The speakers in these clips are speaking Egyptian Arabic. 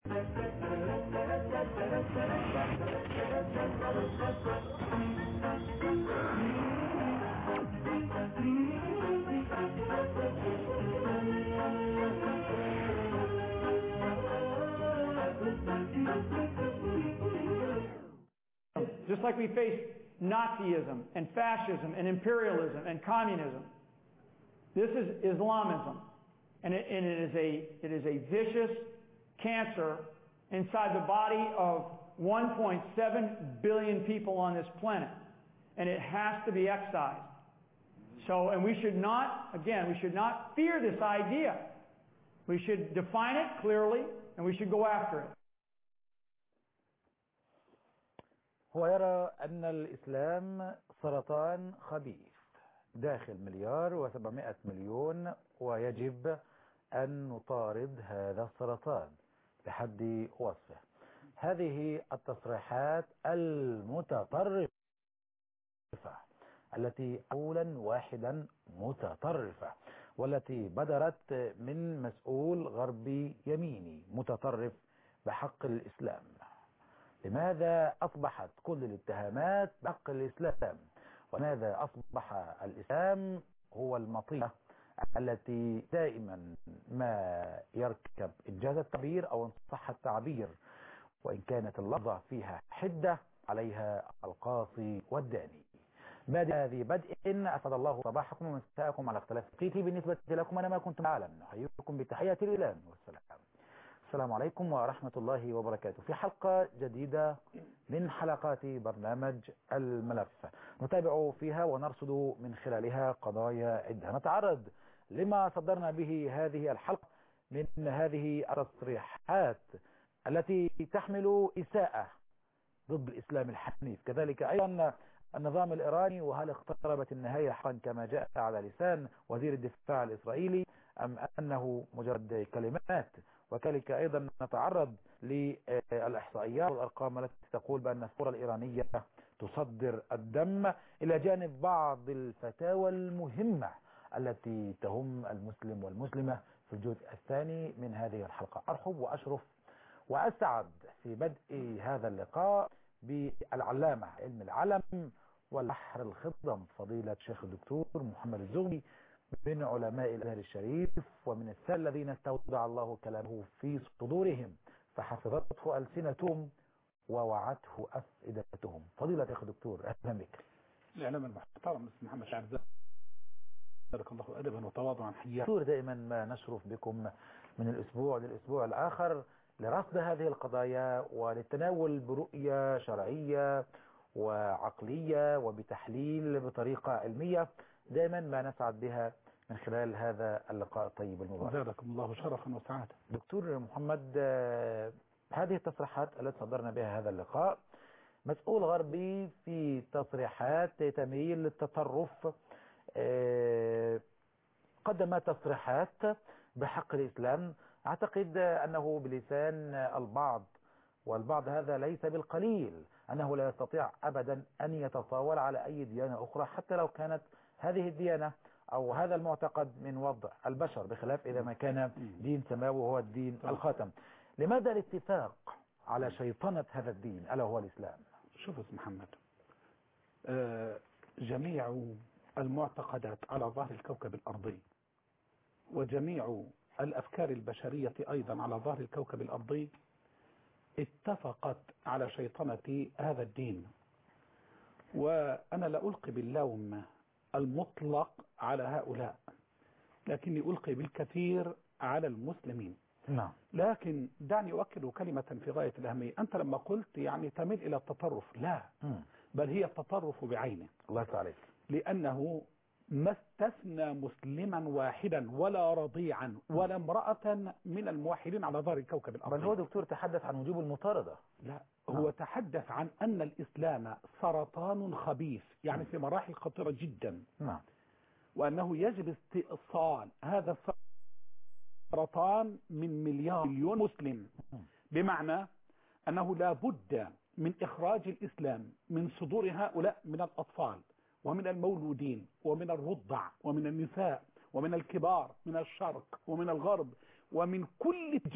Just like we face Nazism and fascism and imperialism and communism, this is Islamism. And it, and it, is, a, it is a vicious cancer inside the body of 1.7 billion people on this planet. And it has to be excised. So, and we should not, again, we should not fear this idea. We should define it clearly and we should go after it. هو يرى أن الإسلام سرطان خبيث داخل مليار وسبعمائة مليون ويجب أن نطارد هذا السرطان بحد وصفه هذه التصريحات المتطرفة التي قولا واحدا متطرفة والتي بدرت من مسؤول غربي يميني متطرف بحق الإسلام لماذا أصبحت كل الاتهامات بحق الإسلام وماذا أصبح الإسلام هو المطية التي دائما ما يركب إنجاز التعبير أو إن صح التعبير وإن كانت اللفظة فيها حدة عليها القاصي والداني بادئ هذه بدء أسعد الله صباحكم ومساءكم على اختلاف توقيتي بالنسبة لكم أنا ما كنتم أعلم نحييكم بتحية الإله والسلام السلام عليكم ورحمة الله وبركاته في حلقة جديدة من حلقات برنامج الملف نتابع فيها ونرصد من خلالها قضايا عدة نتعرض لما صدرنا به هذه الحلقة من هذه التصريحات التي تحمل إساءة ضد الإسلام الحنيف كذلك أيضا النظام الإيراني وهل اقتربت النهاية حقا كما جاء على لسان وزير الدفاع الإسرائيلي أم أنه مجرد كلمات وكذلك أيضا نتعرض للإحصائيات والأرقام التي تقول بأن الثورة الإيرانية تصدر الدم إلى جانب بعض الفتاوى المهمة التي تهم المسلم والمسلمة في الجزء الثاني من هذه الحلقة أرحب وأشرف وأسعد في بدء هذا اللقاء بالعلامة علم العلم والبحر الخضم فضيلة شيخ الدكتور محمد الزغبي من علماء الأزهر الشريف ومن الثلاث الذين استودع الله كلامه في صدورهم فحفظته ألسنتهم ووعته أفئدتهم فضيلة شيخ الدكتور أهلا بك الإعلام المحترم اسم محمد شعب بارك الله أدبا وتواضعا حيا دكتور دائما ما نشرف بكم من الأسبوع للأسبوع الآخر لرصد هذه القضايا وللتناول برؤية شرعية وعقلية وبتحليل بطريقة علمية دائما ما نسعد بها من خلال هذا اللقاء الطيب المبارك زادكم الله شرفا وسعادة دكتور محمد هذه التصريحات التي صدرنا بها هذا اللقاء مسؤول غربي في تصريحات تميل للتطرف قدم تصريحات بحق الإسلام أعتقد أنه بلسان البعض والبعض هذا ليس بالقليل أنه لا يستطيع أبدا أن يتطاول على أي ديانة أخرى حتى لو كانت هذه الديانة أو هذا المعتقد من وضع البشر بخلاف إذا ما كان دين سماوي وهو الدين الخاتم لماذا الاتفاق على شيطنة هذا الدين ألا هو الإسلام شوف اسم محمد آه جميع المعتقدات على ظهر الكوكب الأرضي وجميع الأفكار البشرية أيضا على ظهر الكوكب الأرضي اتفقت على شيطنة هذا الدين وأنا لا ألقي باللوم المطلق على هؤلاء لكني ألقي بالكثير على المسلمين نعم لكن دعني أؤكد كلمة في غاية الأهمية أنت لما قلت يعني تميل إلى التطرف لا م. بل هي التطرف بعينه الله تعالى لأنه ما استثنى مسلما واحدا ولا رضيعا ولا امرأة من الموحدين على ظهر الكوكب الأرضي بل هو دكتور تحدث عن وجوب المطاردة لا هو تحدث عن أن الإسلام سرطان خبيث يعني في مراحل خطيرة جدا نعم وأنه يجب استئصال هذا السرطان من مليار مليون مسلم بمعنى أنه لا بد من إخراج الإسلام من صدور هؤلاء من الأطفال ومن المولودين ومن الرضع ومن النساء ومن الكبار من الشرق ومن الغرب ومن كل اتجاه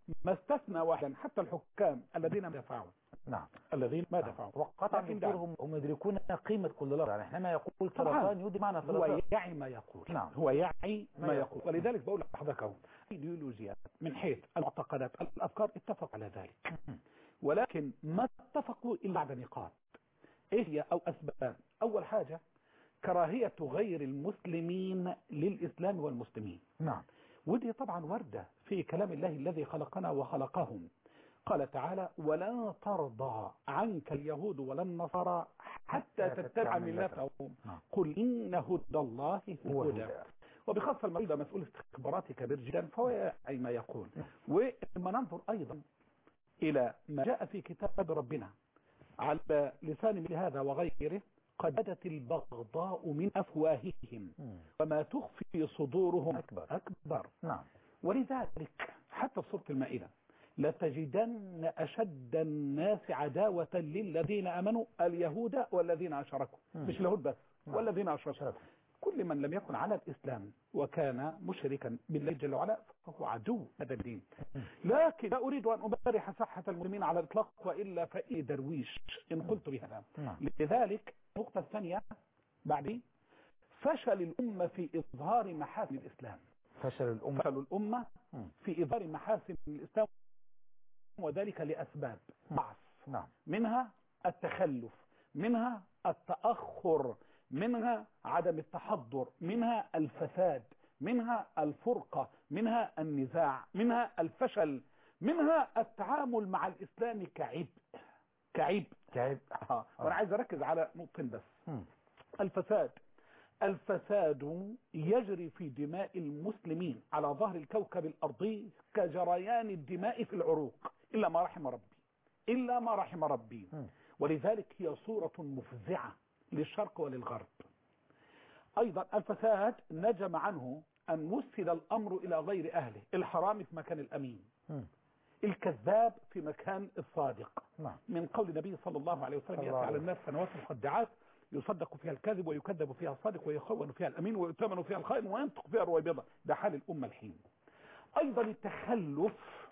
ما استثنى واحدا حتى الحكام الذين ما دفعوا نعم الذين ما دفعوا وقطعا لكن دكتور دعم. هم هم يدركون قيمة كل لفظ يعني حينما يقول طبعاً. سرطان يودي معنى هو سرطان يعي ما يقول نعم. هو يعي ما ما يقول. يقول ولذلك بقول لحضرتك اهو ايديولوجيات من حيث المعتقدات الافكار اتفقوا على ذلك ولكن ما اتفقوا الا بعد نقاط ايه هي او اسباب اول حاجه كراهيه غير المسلمين للاسلام والمسلمين نعم ودي طبعا وردة في كلام الله الذي خلقنا وخلقهم قال تعالى ولا ترضى عنك اليهود ولا النصارى حتى تتبع ملتهم نعم. قل إن هدى الله هو هدى الهدى. وبخاصة المريض مسؤول استخبارات كبير جدا فهو يعي ما يقول ولما ننظر أيضا إلى ما جاء في كتاب ربنا على لسان مثل هذا وغيره قد بدت البغضاء من أفواههم مم. وما تخفي صدورهم أكبر. أكبر نعم ولذلك حتى في سورة المائدة لتجدن أشد الناس عداوة للذين أمنوا اليهود والذين أشركوا مم. مش اليهود بس نعم. والذين أشركوا كل من لم يكن على الإسلام وكان مشركا بالله جل وعلا فهو عدو هذا الدين لكن لا أريد أن أبرح صحة المسلمين على الإطلاق وإلا فإي درويش إن قلت بهذا نعم لذلك النقطة الثانية بعد فشل الأمة في إظهار محاسن الإسلام فشل الأمة فشل الأمة مم. في إظهار محاسن الإسلام وذلك لأسباب ضعف نعم منها التخلف منها التأخر منها عدم التحضر منها الفساد منها الفرقة منها النزاع منها الفشل منها التعامل مع الإسلام كعبء كعبء كعب آه. وأنا عايز أركز على نقطتين بس مم. الفساد الفساد يجري في دماء المسلمين على ظهر الكوكب الأرضي كجريان الدماء في العروق إلا ما رحم ربي إلا ما رحم ربي مم. ولذلك هي صورة مفزعة للشرق وللغرب أيضا الفساد نجم عنه أن وسل الأمر إلى غير أهله الحرامي في مكان الأمين مم. الكذاب في مكان الصادق نعم من قول النبي صلى الله عليه وسلم صلى يأتي الله على عليه الناس سنوات مخدعات يصدق فيها الكاذب ويكذب فيها الصادق ويخون فيها الأمين ويؤتمن فيها الخائن وينطق فيها الرويبضة ده حال الأمة الحين أيضا التخلف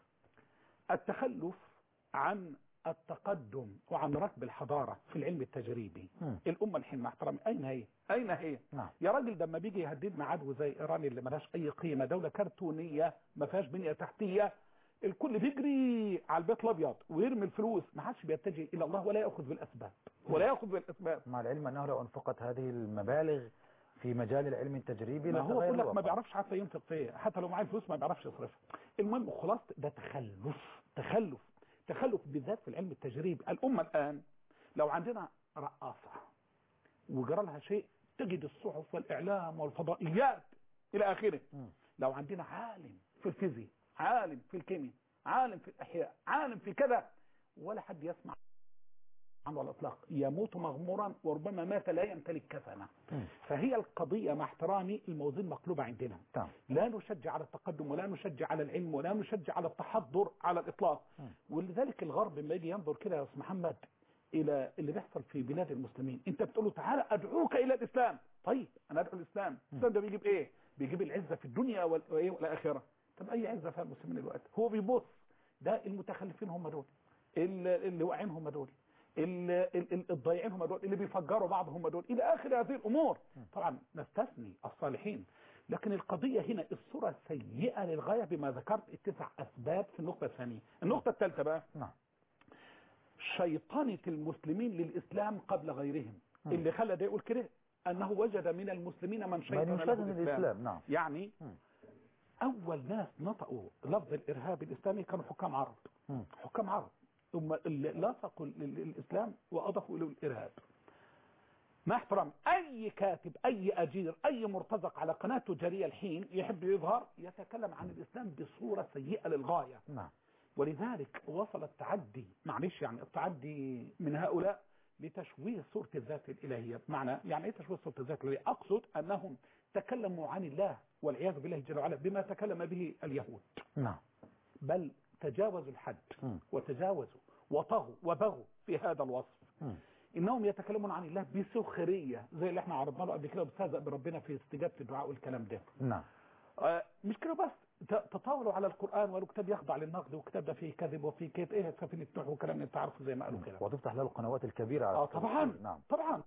التخلف عن التقدم وعن ركب الحضارة في العلم التجريبي مم. الأمة الحين مع احترامي أين هي أين هي نعم يا راجل لما بيجي يهددنا عدو زي ايران اللي ملهاش اي قيمه دوله كرتونيه ما فيهاش بنيه تحتيه الكل بيجري على البيت الابيض ويرمي الفلوس ما حدش بيتجه الى الله ولا ياخذ بالاسباب ولا ياخذ بالاسباب مع العلم أنه لو أنفقت هذه المبالغ في مجال العلم التجريبي ما هو لتغير بيقول لك ما الوضع. بيعرفش حتى ينفق فيه حتى لو معاه فلوس ما بيعرفش يصرفها المهم خلاص ده تخلف تخلف تخلف بالذات في العلم التجريبي الامه الان لو عندنا رقاصه وجرى لها شيء تجد الصحف والاعلام والفضائيات الى اخره مم. لو عندنا عالم في الفيزياء عالم في الكيمياء عالم في الاحياء عالم في كذا ولا حد يسمع عنه على الاطلاق يموت مغمورا وربما مات لا يمتلك كفنه مم. فهي القضيه مع احترامي الموازين مقلوبه عندنا تمام لا نشجع على التقدم ولا نشجع على العلم ولا نشجع على التحضر على الاطلاق مم. ولذلك الغرب لما يجي ينظر كده يا استاذ محمد الى اللي بيحصل في بلاد المسلمين انت بتقول له تعالى ادعوك الى الاسلام طيب انا ادعو الاسلام الاسلام ده بيجيب ايه بيجيب العزه في الدنيا وال- وايه والاخره طب اي عزه فيها المسلمين دلوقتي هو بيبص ده المتخلفين هم دول اللي, اللي واقعين هم دول اللي- ال- ال- الضايعين هم دول اللي بيفجروا بعض هم دول الى اخر هذه الامور طبعا نستثني الصالحين لكن القضيه هنا الصوره سيئه للغايه بما ذكرت التسع اسباب في النقطه الثانيه النقطه الثالثه بقى نعم شيطنة المسلمين للإسلام قبل غيرهم مم. اللي خلى ده يقول كده أنه وجد من المسلمين من شيطن من له يشاهد الإسلام الإسلام نعم يعني مم. أول ناس نطقوا لفظ الإرهاب الإسلامي كانوا حكام عرب مم. حكام عرب هم اللي لصقوا لل- للإسلام وأضافوا له الإرهاب مع احترام أي كاتب أي أجير أي مرتزق على قناة تجارية الحين يحب يظهر يتكلم عن الإسلام بصورة سيئة للغاية نعم ولذلك وصل التعدي معلش يعني التعدي من هؤلاء لتشويه صورة الذات الإلهية بمعنى يعني ايه تشويه صورة الذات الإلهية أقصد أنهم تكلموا عن الله والعياذ بالله جل وعلا بما تكلم به اليهود نعم بل تجاوزوا الحد مم. وتجاوزوا وطغوا وبغوا في هذا الوصف مم. انهم يتكلمون عن الله بسخريه زي اللي احنا عرضنا له قبل كده بستهزأ بربنا في استجابه الدعاء والكلام ده نعم آه، مش كده بس ت- تطاولوا على القرآن والكتاب يخضع للنقد والكتاب ده فيه كذب وفيه كيف ايه سفينة نوح وكلام انت عارفه زي ما قالوا كده وتفتح له القنوات الكبيرة على اه فكرة. طبعا نعم طبعا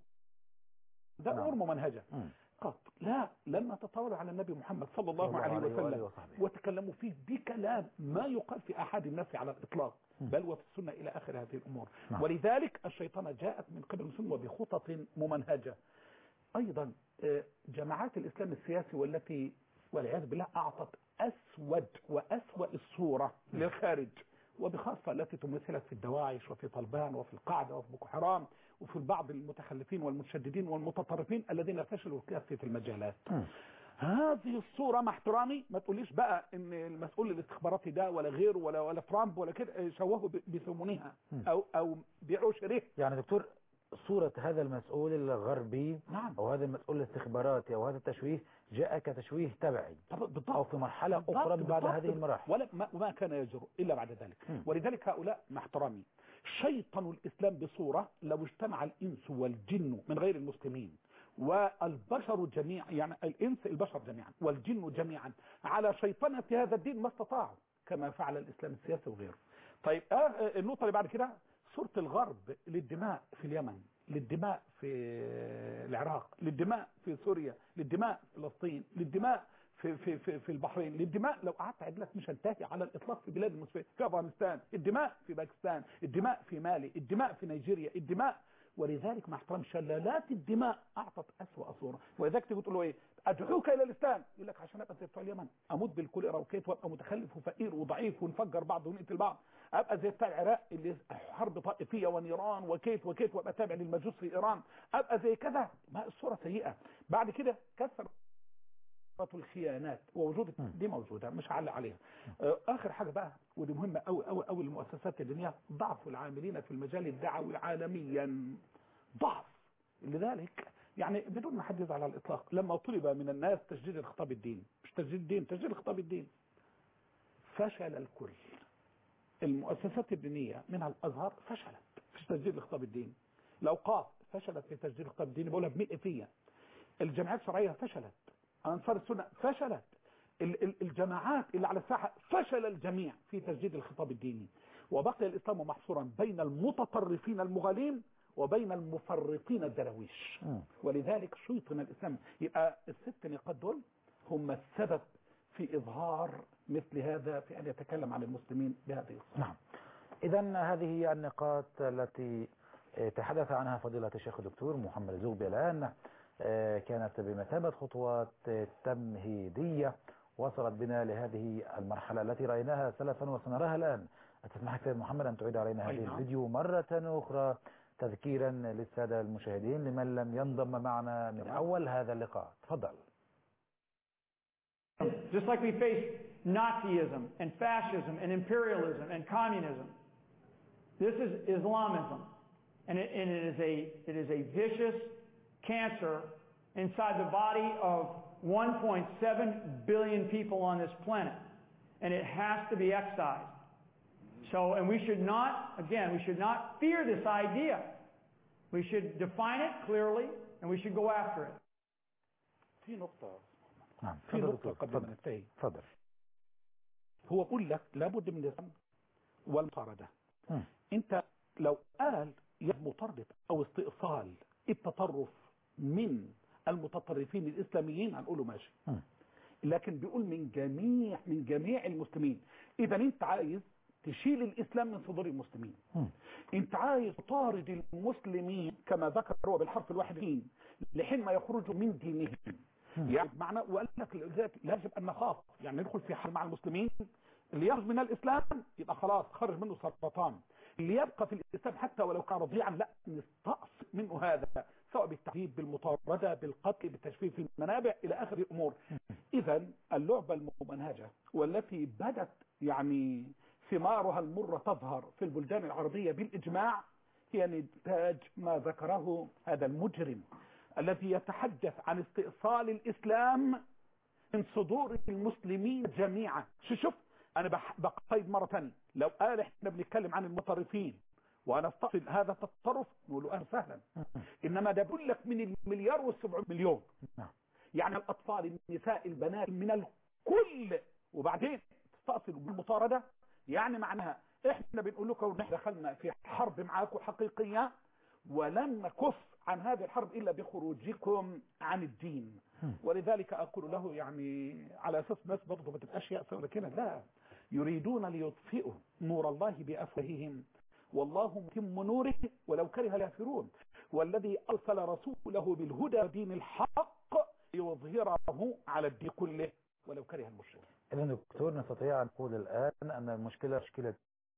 ده نعم. امور ممنهجه مم. قط لا لما تطاولوا على النبي محمد صلى الله, صلى الله عليه عليه وآله وسلم وصحبه. وتكلموا فيه بكلام ما يقال في احد الناس على الاطلاق مم. بل وفي السنه الى اخر هذه الامور نعم. ولذلك الشيطان جاءت من قبل المسلمين وبخطط ممنهجه ايضا آه، جماعات الاسلام السياسي والتي والعياذ بالله اعطت اسود واسوا الصوره للخارج وبخاصة التي تمثلت في الدواعش وفي طلبان وفي القاعدة وفي بوكو حرام وفي بعض المتخلفين والمتشددين والمتطرفين الذين فشلوا في كافة المجالات مم. هذه الصورة مع احترامي ما تقوليش بقى ان المسؤول الاستخباراتي ده ولا غيره ولا ولا ترامب ولا كده شوهوا ب- بثمنها مم. او او بيعوا شريه يعني دكتور صورة هذا المسؤول الغربي نعم أو هذا المسؤول الاستخباراتي أو هذا التشويه جاء كتشويه تبعي طب أو بالضبط في مرحلة بالضبط، أخرى بعد بالضبط. هذه المراحل ولا ما, ما كان يجرؤ الا بعد ذلك مم. ولذلك هؤلاء مع احترامي شيطنوا الاسلام بصوره لو اجتمع الانس والجن من غير المسلمين والبشر جميعا يعني الانس البشر جميعا والجن جميعا على شيطنه هذا الدين ما استطاعوا كما فعل الاسلام السياسي وغيره طيب آه آه، النقطه اللي بعد كده صوره الغرب للدماء في اليمن للدماء في العراق للدماء في سوريا للدماء في فلسطين للدماء في في في, في البحرين للدماء لو قعدت اعد لك مش هنتهي على الاطلاق في بلاد المسلمين في افغانستان الدماء في باكستان الدماء في مالي الدماء في نيجيريا الدماء ولذلك مع احترام شلالات الدماء اعطت اسوأ صوره ولذلك تيجي تقول له ايه ادعوك الى الاسلام يقول لك عشان ابقى زي بتوع اليمن اموت بالكوليرا وكيت وابقى متخلف وفقير وضعيف ونفجر بعض ونقتل بعض ابقى زي بتاع العراق اللي حرب طائفيه ونيران وكيت وكيت وابقى تابع للمجوس في ايران ابقى زي كذا ما الصوره سيئه بعد كده كسر الخيانات ووجود مم. دي موجوده مش هعلق عليها آه، اخر حاجه بقى ودي مهمه قوي قوي قوي المؤسسات الدينيه ضعف العاملين في المجال الدعوي عالميا ضعف لذلك يعني بدون ما حد يزعل على الاطلاق لما طلب من الناس تسجيل الخطاب الديني مش تسجيل الدين تسجيل الخطاب الديني فشل الكل المؤسسات الدينيه منها الازهر فشلت في تسجيل الخطاب الديني الاوقاف فشلت في تسجيل الخطاب الديني بقولها ب 100% الجمعيات الشرعيه فشلت انصار السنه فشلت ال- ال- الجماعات اللي على الساحه فشل الجميع في تسجيل الخطاب الديني وبقي الاسلام محصورا بين المتطرفين المغالين وبين المفرطين الدراويش مم. ولذلك شيطن الاسلام يبقى الست نقاط دول هم السبب في اظهار مثل هذا في ان يتكلم عن المسلمين بهذه الصوره نعم إذا هذه هي النقاط التي آه، تحدث عنها فضيلة الشيخ الدكتور محمد زوبي الآن آه، كانت بمثابة خطوات آه، تمهيدية وصلت بنا لهذه المرحلة التي رأيناها سلفا وسنراها الآن أتسمحك سيد محمد أن تعيد علينا أي هذه نعم. الفيديو مرة أخرى تذكيرا للسادة المشاهدين لمن لم ينضم معنا من أول هذا اللقاء تفضل Just like we face Nazism and fascism and imperialism and communism, this is Islamism. And it, and it, is a, it is a vicious cancer inside the body of 1.7 billion people on this planet. And it has to be excised. So, and we should not, again, we should not fear this idea. We should define it clearly and we should go after it. في نقطه نعم في تفضل نقطه دكتور قبل ما تفضل ننتهي تفضل هو بقول لك لابد من الاسلام والمطارده مم. انت لو قال يا مطرد او استئصال التطرف من المتطرفين الاسلاميين هنقوله ماشي مم. لكن بيقول من جميع من جميع المسلمين اذا انت عايز تشيل الاسلام من صدور المسلمين مم. انت عايز تطارد المسلمين كما ذكر هو بالحرف الواحد حين لحين ما يخرجوا من دينهم يعني معنى وقال لك لذلك يجب ان نخاف يعني ندخل في حرب مع المسلمين اللي يخرج من الاسلام يبقى خلاص خرج منه سرطان اللي يبقى في الاسلام حتى ولو كان رضيعا لا نستأصل منه هذا سواء بالتعذيب بالمطارده بالقتل بالتشفيه في المنابع الى اخر الامور اذا اللعبه الممنهجه والتي بدت يعني ثمارها المره تظهر في البلدان العربيه بالاجماع هي نتاج ما ذكره هذا المجرم الذي يتحدث عن استئصال الاسلام من صدور المسلمين جميعا شو شوف انا بح- بقيد مره ثانيه لو قال احنا بنتكلم عن المتطرفين ونستقصد هذا التطرف نقول له اهلا وسهلا انما ده بقول لك من المليار والسبع مليون نعم. يعني الاطفال النساء البنات من الكل وبعد وبعدين تستأصل بالمطاردة يعني معناها احنا بنقول لكم ان احنا دخلنا في حرب معاكم حقيقية ولن نكف عن هذه الحرب الا بخروجكم عن الدين ولذلك اقول له يعني على اساس ناس برضه ما تبقاش يأسى ولا كده لا يريدون ليطفئوا نور الله بافواههم والله متم نوره ولو كره الكافرون والذي ارسل رسوله بالهدى ودين الحق ليظهره على الدين كله ولو كره المشركون إذا دكتور نستطيع أن نقول الآن أن المشكلة مشكلة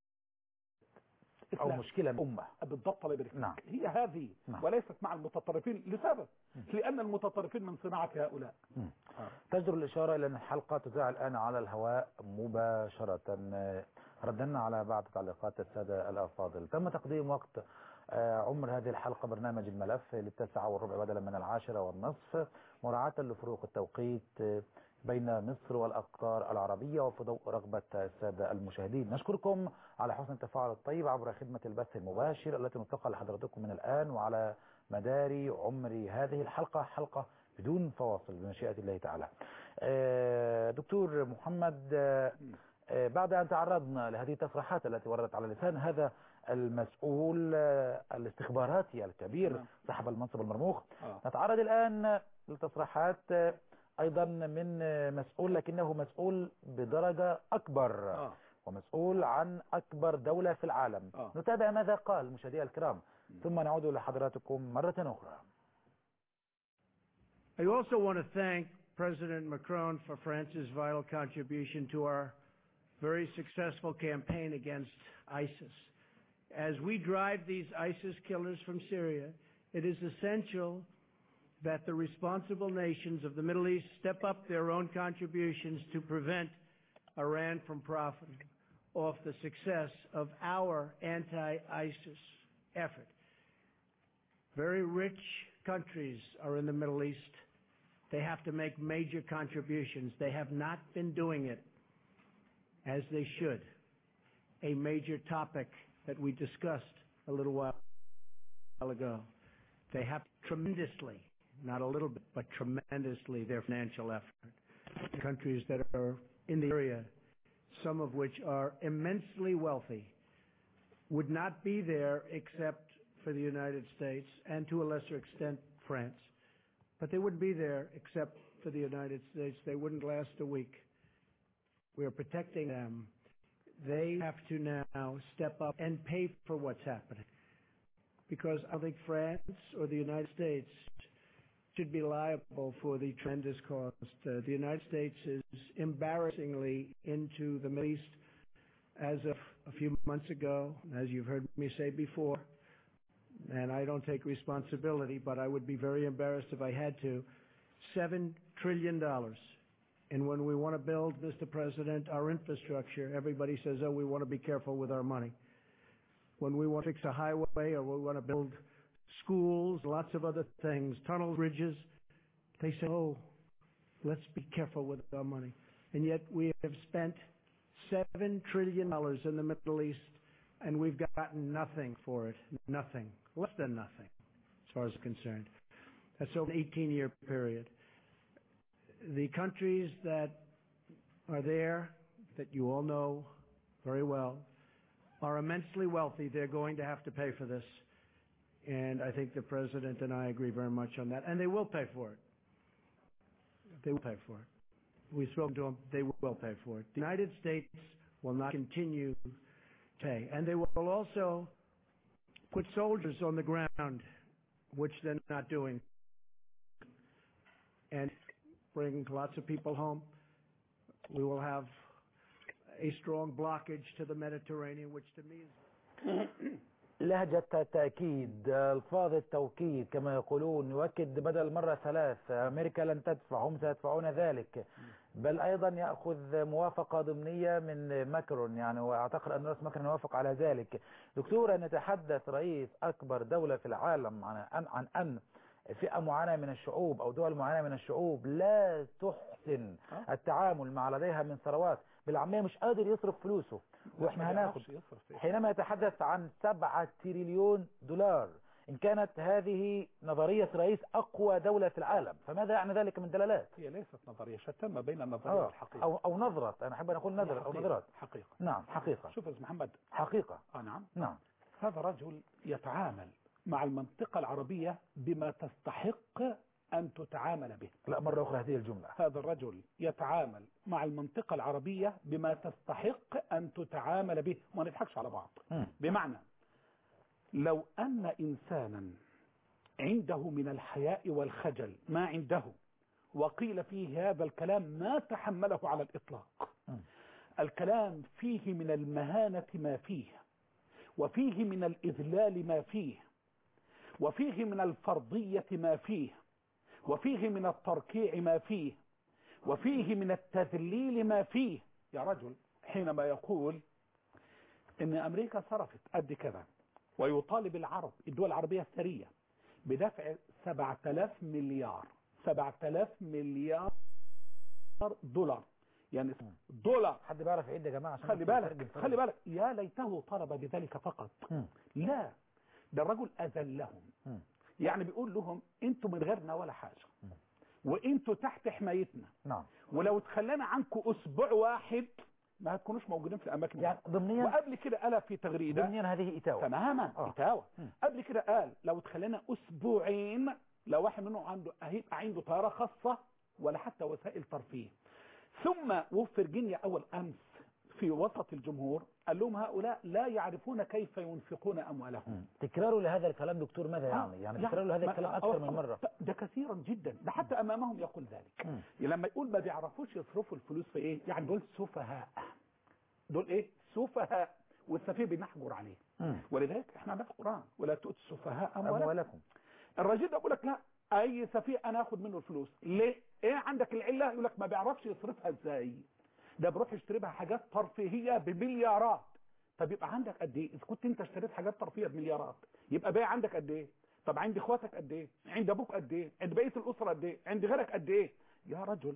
أو إسلام. مشكلة أمة بالضبط الله يبارك فيك. نعم. هي هذه نعم. وليست مع المتطرفين لسبب لأن المتطرفين من صناعة هؤلاء مم. تجدر الإشارة إلى أن الحلقة تذاع الآن على الهواء مباشرة آه، ردنا على بعض تعليقات السادة الأفاضل تم تقديم وقت آه، عمر هذه الحلقة برنامج الملف للتسعة والربع بدلا من العاشرة والنصف مراعاة لفروق التوقيت آه، بين مصر والأقطار العربية وفي ضوء رغبة السادة المشاهدين نشكركم على حسن التفاعل الطيب عبر خدمة البث المباشر التي ننتقل لحضراتكم من الآن وعلى مدار عمر هذه الحلقة حلقة بدون فواصل بمشيئة الله تعالى آه، دكتور محمد آه، آه، بعد أن تعرضنا لهذه التصريحات التي وردت على لسان هذا المسؤول آه، الاستخباراتي الكبير نعم. صاحب المنصب المرموخ آه. نتعرض الآن لتصريحات آه، أيضا من آه، مسؤول لكنه مسؤول بدرجة أكبر آه. ومسؤول عن أكبر دولة في العالم آه. نتابع ماذا قال مشاهدينا الكرام ثم نعود لحضراتكم مرة أخرى I also want to thank President Macron for France's vital contribution to our very successful campaign against ISIS. As we drive these ISIS killers from Syria, it is essential that the responsible nations of the Middle East step up their own contributions to prevent Iran from profiting off the success of our anti-ISIS effort. Very rich countries are in the Middle East. They have to make major contributions. They have not been doing it as they should. A major topic that we discussed a little while ago. They have tremendously, not a little bit, but tremendously their financial effort. Countries that are in the area, some of which are immensely wealthy, would not be there except for the United States and to a lesser extent France. But they wouldn't be there except for the United States. They wouldn't last a week. We are protecting them. They have to now step up and pay for what's happening. Because I don't think France or the United States should be liable for the tremendous cost. Uh, the United States is embarrassingly into the Middle East as of a few months ago, as you've heard me say before, and I don't take responsibility, but I would be very embarrassed if I had to, $7 trillion. And when we want to build, Mr. President, our infrastructure, everybody says, oh, we want to be careful with our money. When we want to fix a highway or we want to build schools, lots of other things, tunnels, bridges, they say, oh, let's be careful with our money. And yet we have spent $7 trillion in the Middle East and we've gotten nothing for it. Nothing. Less than nothing, as far as I'm concerned. That's over an 18-year period. The countries that are there, that you all know very well, are immensely wealthy. They're going to have to pay for this. And I think the President and I agree very much on that. And they will pay for it. They will pay for it. We've spoken to them. They will pay for it. The United States will not continue to pay. And they will also put soldiers on the ground, which they're not doing, and bring lots of people home. We will have a strong blockage to the Mediterranean, which to me is لهجة التأكيد الفاظ التوكيد كما يقولون يؤكد بدل مرة ثلاث أمريكا لن تدفع هم سيدفعون ذلك بل أيضا يأخذ موافقة ضمنية من ماكرون يعني وأعتقد أن رئيس ماكرون يوافق على ذلك دكتور أن يتحدث رئيس أكبر دولة في العالم عن أن, عن أن فئة معينة من الشعوب أو دول معينة من الشعوب لا تحسن التعامل مع لديها من ثروات بالعامية مش قادر يصرف فلوسه واحنا ما هناخد يعرفش يصرف إيه. حينما يتحدث عن سبعة تريليون دولار إن كانت هذه نظرية رئيس أقوى دولة في العالم فماذا يعني ذلك من دلالات هي ليست نظرية شتان ما بين النظرية آه. والحقيقة أو, أو نظرة أنا أحب أن أقول نظرة أو حقيقة. نظرات حقيقة نعم حقيقة شوف يا أستاذ محمد حقيقة آه نعم نعم هذا رجل يتعامل مع المنطقة العربية بما تستحق أن تتعامل به لا مرة أخرى هذه الجملة هذا الرجل يتعامل مع المنطقة العربية بما تستحق أن تتعامل به وما نضحكش على بعض مم. بمعنى لو أن إنسانا عنده من الحياء والخجل ما عنده وقيل فيه هذا الكلام ما تحمله على الإطلاق مم. الكلام فيه من المهانة ما فيه وفيه من الإذلال ما فيه وفيه من الفرضية ما فيه وفيه من التركيع ما فيه وفيه من التذليل ما فيه يا رجل حينما يقول ان امريكا صرفت قد كذا ويطالب العرب الدول العربية الثرية بدفع 7000 مليار 7000 مليار دولار يعني دولار حد بيعرف يعد يا جماعة عشان خلي نترجم بالك فرق. خلي بالك يا ليته طلب بذلك فقط مم. لا ده الرجل اذلهم مم. يعني بيقول لهم انتوا من غيرنا ولا حاجة مم. وانتوا تحت حمايتنا نعم ولو تخلينا عنكم اسبوع واحد ما هتكونوش موجودين في الاماكن يعني دي. ضمنيا وقبل كده قال في تغريده ضمنيا هذه إتاوة تماما آه. اتاوه مم. قبل كده قال لو تخلينا اسبوعين لو واحد منهم عنده هيبقى عنده طياره خاصه ولا حتى وسائل ترفيه ثم وفي فرجينيا اول امس في وسط الجمهور قال لهم هؤلاء لا يعرفون كيف ينفقون اموالهم مم. تكراره لهذا الكلام دكتور ماذا آه، يعني يعني تكراره لهذا ما- الكلام آه، أكثر من آه، مرة ده كثيرا جدا ده حتى امامهم يقول ذلك مم. لما يقول ما بيعرفوش يصرفوا الفلوس في ايه يعني دول سفهاء دول ايه سفهاء والسفيه بنحجر عليه مم. ولذلك احنا عندنا في القران ولا تؤتوا السفهاء اموالكم أموالكم الرجل ده بيقول لك لا اي سفيه انا اخد منه الفلوس ليه ايه عندك العله يقول لك ما بيعرفش يصرفها ازاي ده بيروح يشتري بها حاجات ترفيهيه بمليارات طب يبقى عندك قد ايه اذا كنت انت اشتريت حاجات ترفيهيه بمليارات يبقى باقي عندك قد ايه طب عند اخواتك قد ايه عند ابوك قد ايه عند بقيه الاسره قد ايه عند غيرك قد ايه يا رجل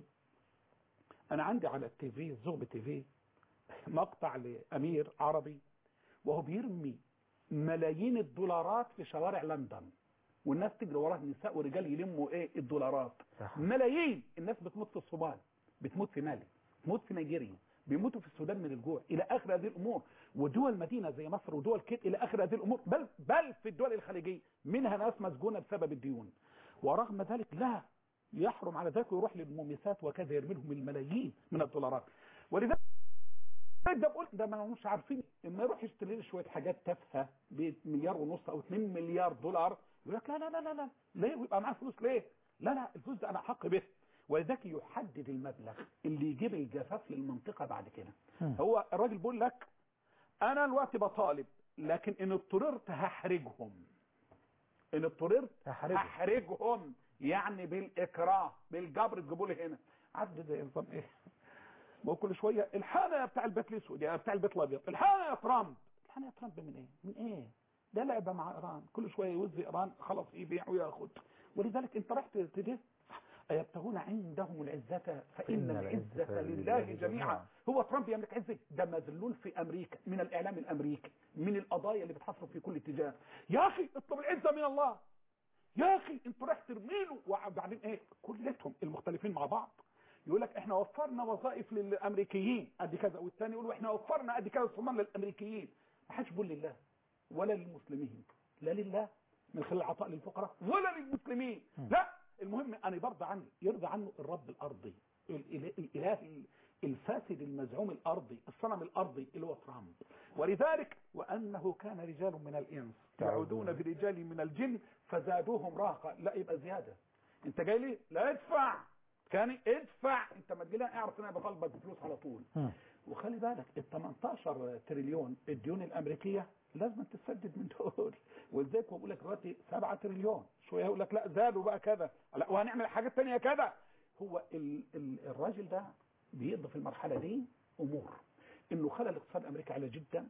انا عندي على التي في الزغب تي في مقطع لامير عربي وهو بيرمي ملايين الدولارات في شوارع لندن والناس تجري وراه نساء ورجال يلموا ايه الدولارات صح. ملايين الناس بتموت في الصومال بتموت في مالي بتموت في نيجيريا بيموتوا في السودان من الجوع الى اخر هذه الامور ودول مدينه زي مصر ودول كيت الى اخر هذه الامور بل بل في الدول الخليجيه منها ناس مسجونه بسبب الديون ورغم ذلك لا يحرم على ذلك ويروح للمومسات وكذا يرمي لهم الملايين من الدولارات ولذلك ده بقول ده ما مش عارفين اما يروح يشتري لي شويه حاجات تافهه بمليار ونص او 2 مليار دولار يقول لك لا لا لا لا لا ليه ويبقى معاه فلوس ليه؟ لا لا الفلوس ده انا حق به ولذلك يحدد المبلغ اللي يجيب الجفاف للمنطقه بعد كده مم. هو الراجل بيقول لك انا الوقت بطالب لكن ان اضطررت هحرجهم ان اضطررت هحرجهم. هحرجهم يعني بالاكراه بالجبر تجيبوا لي هنا عد زي نظام ايه ما هو كل شويه الحاله يا بتاع البيت الاسود يا بتاع البيت الابيض الحاله يا ترامب الحاله يا ترامب من ايه من ايه ده لعبه مع ايران كل شويه يوزي ايران خلاص يبيع وياخد ولذلك انت رحت تدي أيبتغون عندهم العزة فإن العزة لله جميعا هو ترامب يملك عزة ده مذلول في أمريكا من الإعلام الأمريكي من القضايا اللي بتحصل في كل اتجاه يا أخي اطلب العزة من الله يا أخي انتوا راح ترميله وبعدين إيه كلتهم المختلفين مع بعض يقول لك احنا وفرنا وظائف للامريكيين قد كذا والثاني يقول احنا وفرنا قد كذا صمان للامريكيين ما حدش بيقول لله ولا للمسلمين لا لله من خلال العطاء للفقراء ولا للمسلمين لا المهم ان يرضى عنه يرضى عنه الرب الارضي الإله, الاله الفاسد المزعوم الارضي الصنم الارضي اللي هو ترامب ولذلك وانه كان رجال من الانس يعودون برجال من الجن فزادوهم رهقا لا يبقى زياده انت جاي لي لا ادفع كان ادفع انت ما تجي لي اعرف ان انا بطالبك بفلوس على طول مم. وخلي بالك ال 18 تريليون الديون الامريكيه لازم تسدد من دول ولذلك بقول لك دلوقتي 7 تريليون شويه يقول لك لا زادوا بقى كذا لا وهنعمل حاجات تانية كذا هو ال ال الراجل ده بيقضي في المرحله دي امور انه خلى الاقتصاد الامريكي على جدا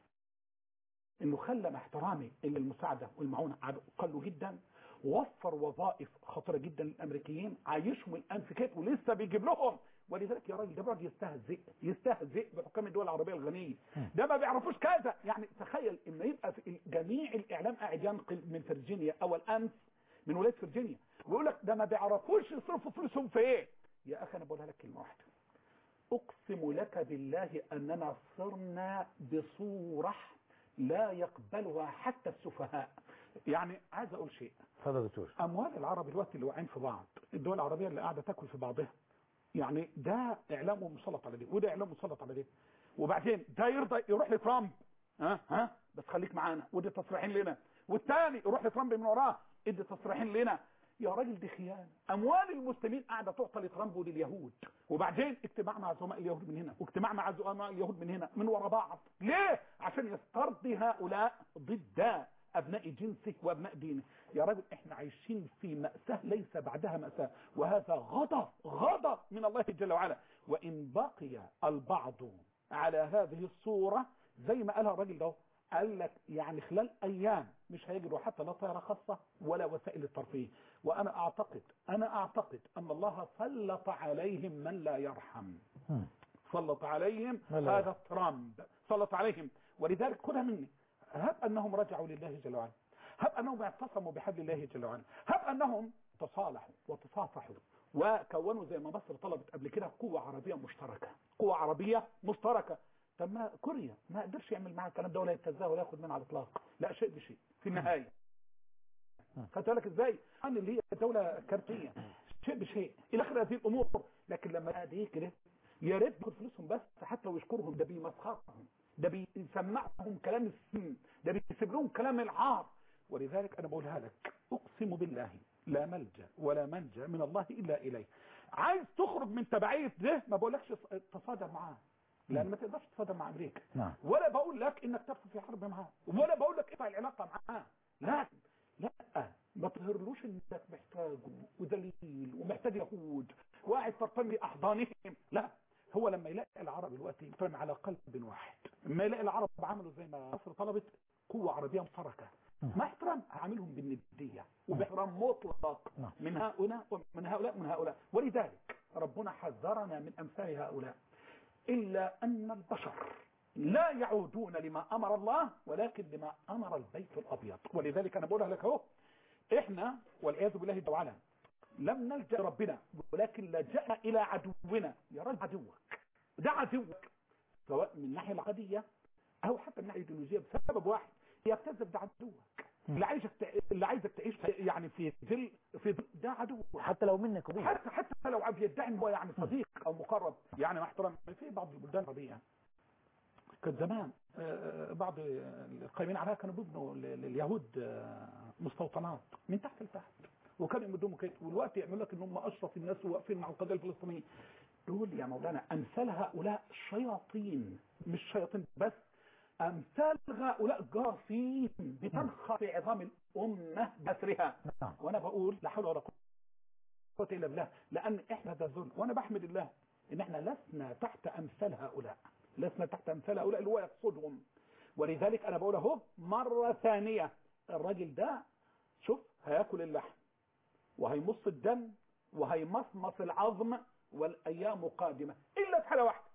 انه خلى مع احترامي ان المساعده والمعونه قلوا جدا وفر وظائف خطيره جدا للامريكيين عايشهم الان في كيف ولسه بيجيب لهم ولذلك يا راجل ده بيقعد يستهزئ يستهزئ بحكام الدول العربيه الغنيه ده ما بيعرفوش كذا يعني تخيل ان يبقى في جميع الاعلام قاعد ينقل من فرجينيا اول امس من ولايه فرجينيا ويقول لك ده ما بيعرفوش يصرفوا فلوسهم في ايه يا اخي انا بقولها لك كلمه واحده اقسم لك بالله اننا صرنا بصوره لا يقبلها حتى السفهاء يعني عايز اقول شيء اتفضل يا دكتور اموال العرب الوقت اللي واقعين في بعض الدول العربيه اللي قاعده تاكل في بعضها يعني ده اعلام مسلط على دي وده اعلام مسلط على دي وبعدين ده يرضى يروح لترامب ها ها بس خليك معانا ودي تصريحين لنا والتاني يروح لترامب من وراه ادي تصريحين لنا يا راجل دي خيانه اموال المسلمين قاعده تعطى لترامب ولليهود وبعدين اجتماع مع زعماء اليهود من هنا واجتماع مع زعماء اليهود من هنا من ورا بعض ليه عشان يسترضي هؤلاء ضد ابناء جنسه وابناء دينه يا راجل احنا عايشين في مأساة ليس بعدها مأساة وهذا غضب غضب من الله جل وعلا وان بقي البعض على هذه الصورة زي ما قالها الراجل ده قال لك يعني خلال ايام مش هيجروا حتى لا طيارة خاصة ولا وسائل الترفيه وانا اعتقد انا اعتقد ان الله سلط عليهم من لا يرحم مم. سلط عليهم من لا هذا ترامب سلط عليهم ولذلك خذها مني هب انهم رجعوا لله جل وعلا هب انهم اعتصموا بحبل الله جل وعلا هب انهم تصالحوا وتصافحوا وكونوا زي ما مصر طلبت قبل كده قوة عربية مشتركة قوة عربية مشتركة طب ما كوريا ما قدرش يعمل معاها الكلام ده ولا يتزاه ولا ياخد منها على الاطلاق لا شيء بشيء في النهاية خدت بالك ازاي عن اللي هي دولة كارتية شيء بشيء الى اخر هذه الامور لكن لما دي كده يا ريت ياخد فلوسهم بس حتى ويشكرهم ده بيمسخرهم ده بيسمعهم كلام السم ده بيسيب لهم كلام العار ولذلك انا بقولها لك اقسم بالله لا ملجا ولا منجا من الله الا اليه عايز تخرج من تبعيه ده ما بقولكش تصادر معاه لان ما تقدرش تصادر مع امريكا نعم ولا بقول لك انك تدخل في حرب معاه ولا بقول لك اقطع العلاقه معاه لا لا ما تظهرلوش انك محتاجه ودليل ومحتاج يهود وقاعد ترتمي باحضانهم لا هو لما يلاقي العرب دلوقتي يرتمي على قلب واحد لما يلاقي العرب عملوا زي ما مصر طلبت قوه عربيه مشتركه ما احترام هعملهم بالنديه وباحترام مطلق نعم. من هؤلاء ومن هؤلاء ومن هؤلاء ولذلك ربنا حذرنا من امثال هؤلاء إلا أن البشر لا يعودون لما أمر الله ولكن لما أمر البيت الأبيض ولذلك أنا بقولها لك اهو إحنا والعياذ بالله تعالى لم نلجأ ربنا ولكن لجأنا إلى عدونا يا رجل عدوك ده عدوك سواء من الناحية العقدية أو حتى من الناحية الإيديولوجية بسبب واحد يكتسب ده عدوك اللي عايزك تع- اللي عايزك تعيش في- يعني في ظل في ظل- ده عدوك حتى لو منك قبول حتى حتى لو عم يدعي ان هو يعني صديق او مقرب يعني مع احترام في بعض البلدان العربيه كان زمان آه، بعض القائمين عليها كانوا بيبنوا ل- لليهود آه، مستوطنات من تحت لتحت وكانوا يمدوهم كده والوقت يعملوا لك ان هم اشرف الناس وواقفين مع القضيه الفلسطينيه دول يا مولانا امثال هؤلاء شياطين مش شياطين بس امثال هؤلاء جاثين بتنخر في عظام الامه باسرها نعم وانا بقول لا حول ولا قوه الا بالله لان احنا ده ذل وانا بحمد الله ان احنا لسنا تحت امثال هؤلاء لسنا تحت امثال هؤلاء اللي هو يقصدهم ولذلك انا بقول اهو مره ثانيه الراجل ده شوف هياكل اللحم وهيمص الدم وهيمصمص العظم والايام قادمه الا في حاله واحده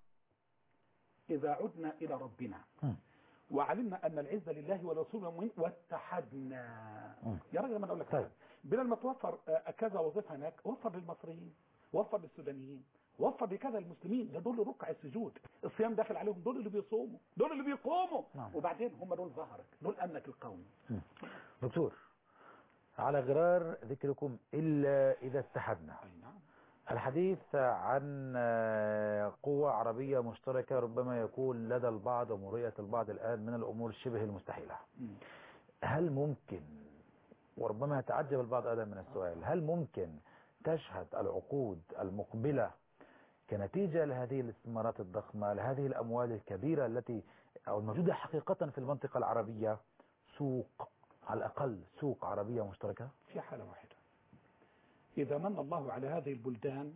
اذا عدنا الى ربنا مم. وعلمنا ان العزه لله ولرسوله والمؤمنين واتحدنا مم. يا راجل ما اقول لك طيب. حاجة. بدل ما توفر آه، كذا وظيفه هناك وفر للمصريين وفر للسودانيين وفر لكذا المسلمين ده دول ركع السجود الصيام داخل عليهم دول اللي بيصوموا دول اللي بيقوموا نعم. وبعدين هم دول ظهرك دول امنك القومي دكتور على غرار ذكركم إلا إذا اتحدنا اي نعم الحديث عن آه، قوة عربية مشتركة ربما يكون لدى البعض ومرية البعض الآن من الأمور شبه المستحيلة مم. هل ممكن وربما يتعجب البعض أيضا من السؤال هل ممكن تشهد العقود المقبلة كنتيجة لهذه الاستثمارات الضخمة لهذه الأموال الكبيرة التي أو الموجودة حقيقة في المنطقة العربية سوق على الأقل سوق عربية مشتركة في حالة واحدة إذا من الله على هذه البلدان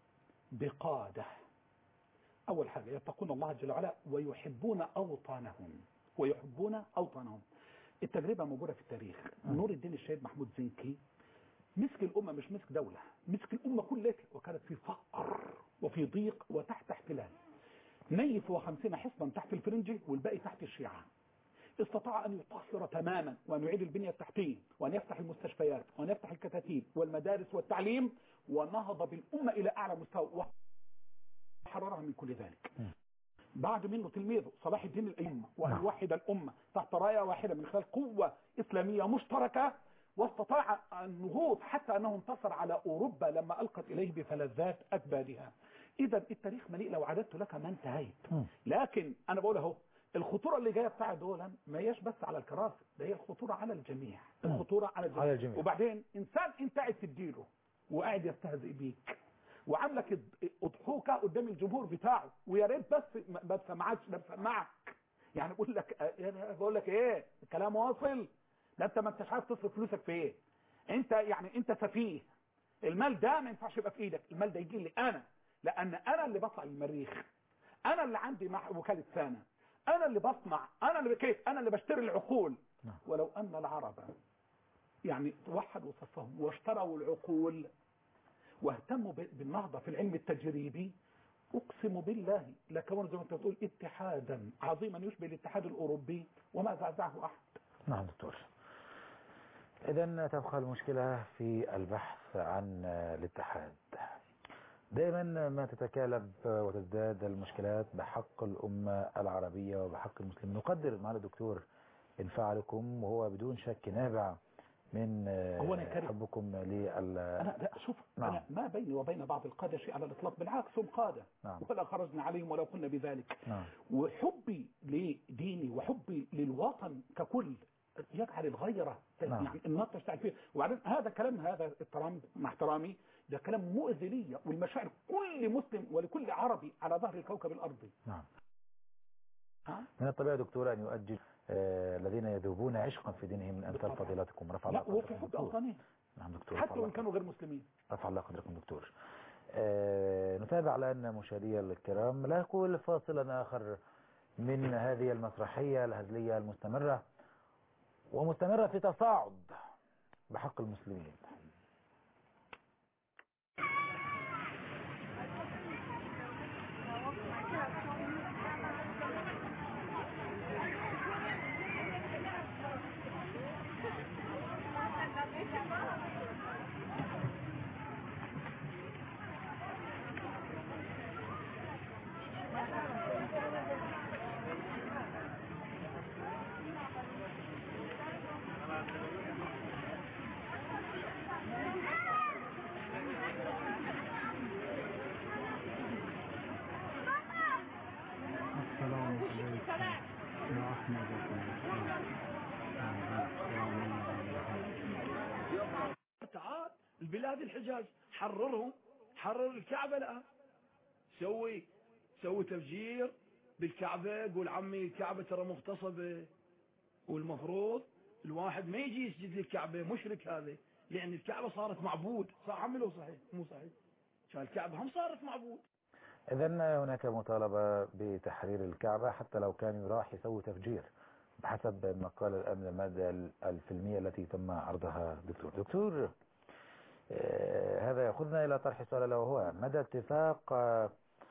بقادة أول حاجة يتقون الله جل وعلا ويحبون أوطانهم ويحبون أوطانهم التجربة موجودة في التاريخ نور الدين الشهيد محمود زنكي مسك الأمة مش مسك دولة مسك الأمة كلها وكانت في فقر وفي ضيق وتحت احتلال نيف وخمسين حصنا تحت الفرنجي والباقي تحت الشيعة استطاع أن يطهر تماما وأن يعيد البنية التحتية وأن يفتح المستشفيات وأن يفتح الكتاتيب والمدارس والتعليم ونهض بالأمة إلى أعلى مستوى وحررها من كل ذلك بعد منه تلميذه صلاح الدين الأئمة وأن نعم. يوحد الأمة تحت راية واحدة من خلال قوة إسلامية مشتركة واستطاع النهوض حتى أنه انتصر على أوروبا لما ألقت إليه بفلذات أكبادها إذا التاريخ مليء لو عددت لك ما انتهيت مم. لكن أنا بقول أهو الخطورة اللي جاية بتاع دولا ما هياش بس على الكراسي ده هي الخطورة على الجميع مم. الخطورة على الجميع, على الجميع. وبعدين إنسان أنت قاعد تديله وقاعد يستهزئ بيك وعاملك اضحوكه قدام الجمهور بتاعه ويا ريت بس ما ما تسمعكش ده بسمعك يعني بقول لك أنا بقول لك ايه الكلام واصل ده انت ما انتش عارف تصرف فلوسك في ايه انت يعني انت سفيه المال ده ما ينفعش يبقى في ايدك المال ده يجي لي انا لان انا اللي بطلع المريخ انا اللي عندي مع وكاله سنه انا اللي بصنع انا اللي كيف انا اللي بشتري العقول نعم. ولو ان العرب يعني توحدوا صفهم واشتروا العقول واهتموا ب- بالنهضة في العلم التجريبي أقسم بالله لكون زي ما أنت بتقول اتحادا عظيما يشبه الاتحاد الأوروبي وما زعزعه أحد نعم دكتور إذا تبقى المشكلة في البحث عن الاتحاد دائما ما تتكالب وتزداد المشكلات بحق الأمة العربية وبحق المسلمين نقدر معالي الدكتور انفعالكم وهو بدون شك نابع من هو أنا كريم. حبكم لل أنا لا شوف نعم. أنا ما بيني وبين بعض القادة شيء على الإطلاق بالعكس هم قادة نعم. ولا خرجنا عليهم ولا كنا بذلك نعم وحبي لديني وحبي للوطن ككل يجعل الغيرة نعم. يعني النار تشتعل فيه وبعدين هذا كلام هذا الترامب مع احترامي ده كلام مؤذي لي والمشاعر كل مسلم ولكل عربي على ظهر الكوكب الأرضي نعم ها؟ من الطبيعي دكتور أن يؤجل آه، الذين يذوبون عشقا في دينهم من أمثال بالطبع. فضيلتكم رفع لا الله وفي قدركم حب دكتور. أوطاني نعم دكتور حتى رفع الله وإن كانوا غير مسلمين رفع الله قدركم دكتور آه، نتابع الآن مشاهدي الكرام لا أقول فاصلا آخر من هذه المسرحية الهزلية المستمرة ومستمرة في تصاعد بحق المسلمين تعال البلاد الحجاز حررهم حرر الكعبة الآن سوي سوي تفجير بالكعبة قول عمي الكعبة ترى مغتصبة والمفروض الواحد ما يجي يسجد للكعبة مشرك هذا لأن الكعبة صارت معبود صح عمي لو صحيح مو صحيح عشان الكعبة هم صارت معبود إذا هناك مطالبة بتحرير الكعبة حتى لو كان راح يسوي تفجير بحسب ما قال الأمن المادة الفيلمية التي تم عرضها دكتور دكتور آه، هذا يأخذنا إلى طرح سؤال له هو مدى اتفاق آه،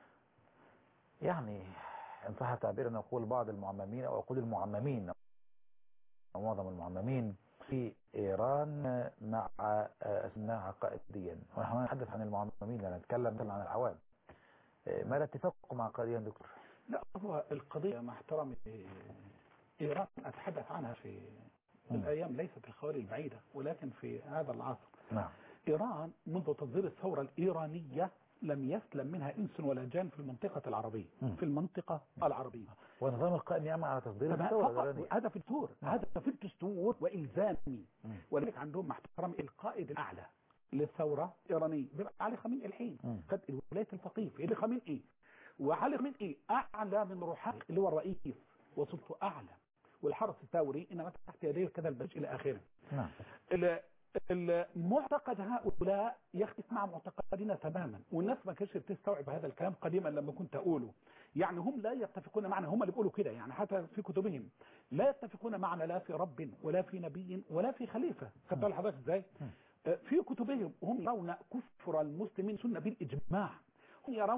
يعني إن صح التعبير أن نقول بعض المعممين أو أقول المعممين أو معظم المعممين في إيران مع آه، أسماء عقائديا ونحن نتحدث عن المعممين لا نتكلم مثلا عن العوام آه، ماذا اتفاقكم عقائديا دكتور؟ لا هو القضية مع احترامي إيران أتحدث عنها في مم. الأيام ليست الخوالي البعيدة ولكن في هذا العصر نعم إيران منذ تصدير الثورة الإيرانية لم يسلم منها إنس ولا جان في المنطقة العربية مم. في المنطقة العربية ونظام القائم يعمل على تصدير طبعا الثورة فقط الإيرانية هذا في الدستور نعم. هذا في الدستور وإلزامي مم. ولذلك عندهم مع احترامي القائد الأعلى للثورة الإيرانية بيبقى علي خامنئي الحين مم. خد ولاية الفقيه علي خامنئي وعلي خامنئي أعلى من روحاني اللي هو الرئيس وسلطه أعلى والحرس الثوري إنما تحت يديه كذا البج إلى آخره نعم ال- المعتقد هؤلاء يختلف مع معتقدنا تماما والناس ما كانتش بتستوعب هذا الكلام قديما لما كنت اقوله يعني هم لا يتفقون معنا هم اللي بيقولوا كده يعني حتى في كتبهم لا يتفقون معنا لا في رب ولا في نبي ولا في خليفه خدت بال حضرتك ازاي آه، في كتبهم هم يرون كفر المسلمين سنه بالاجماع هم يرون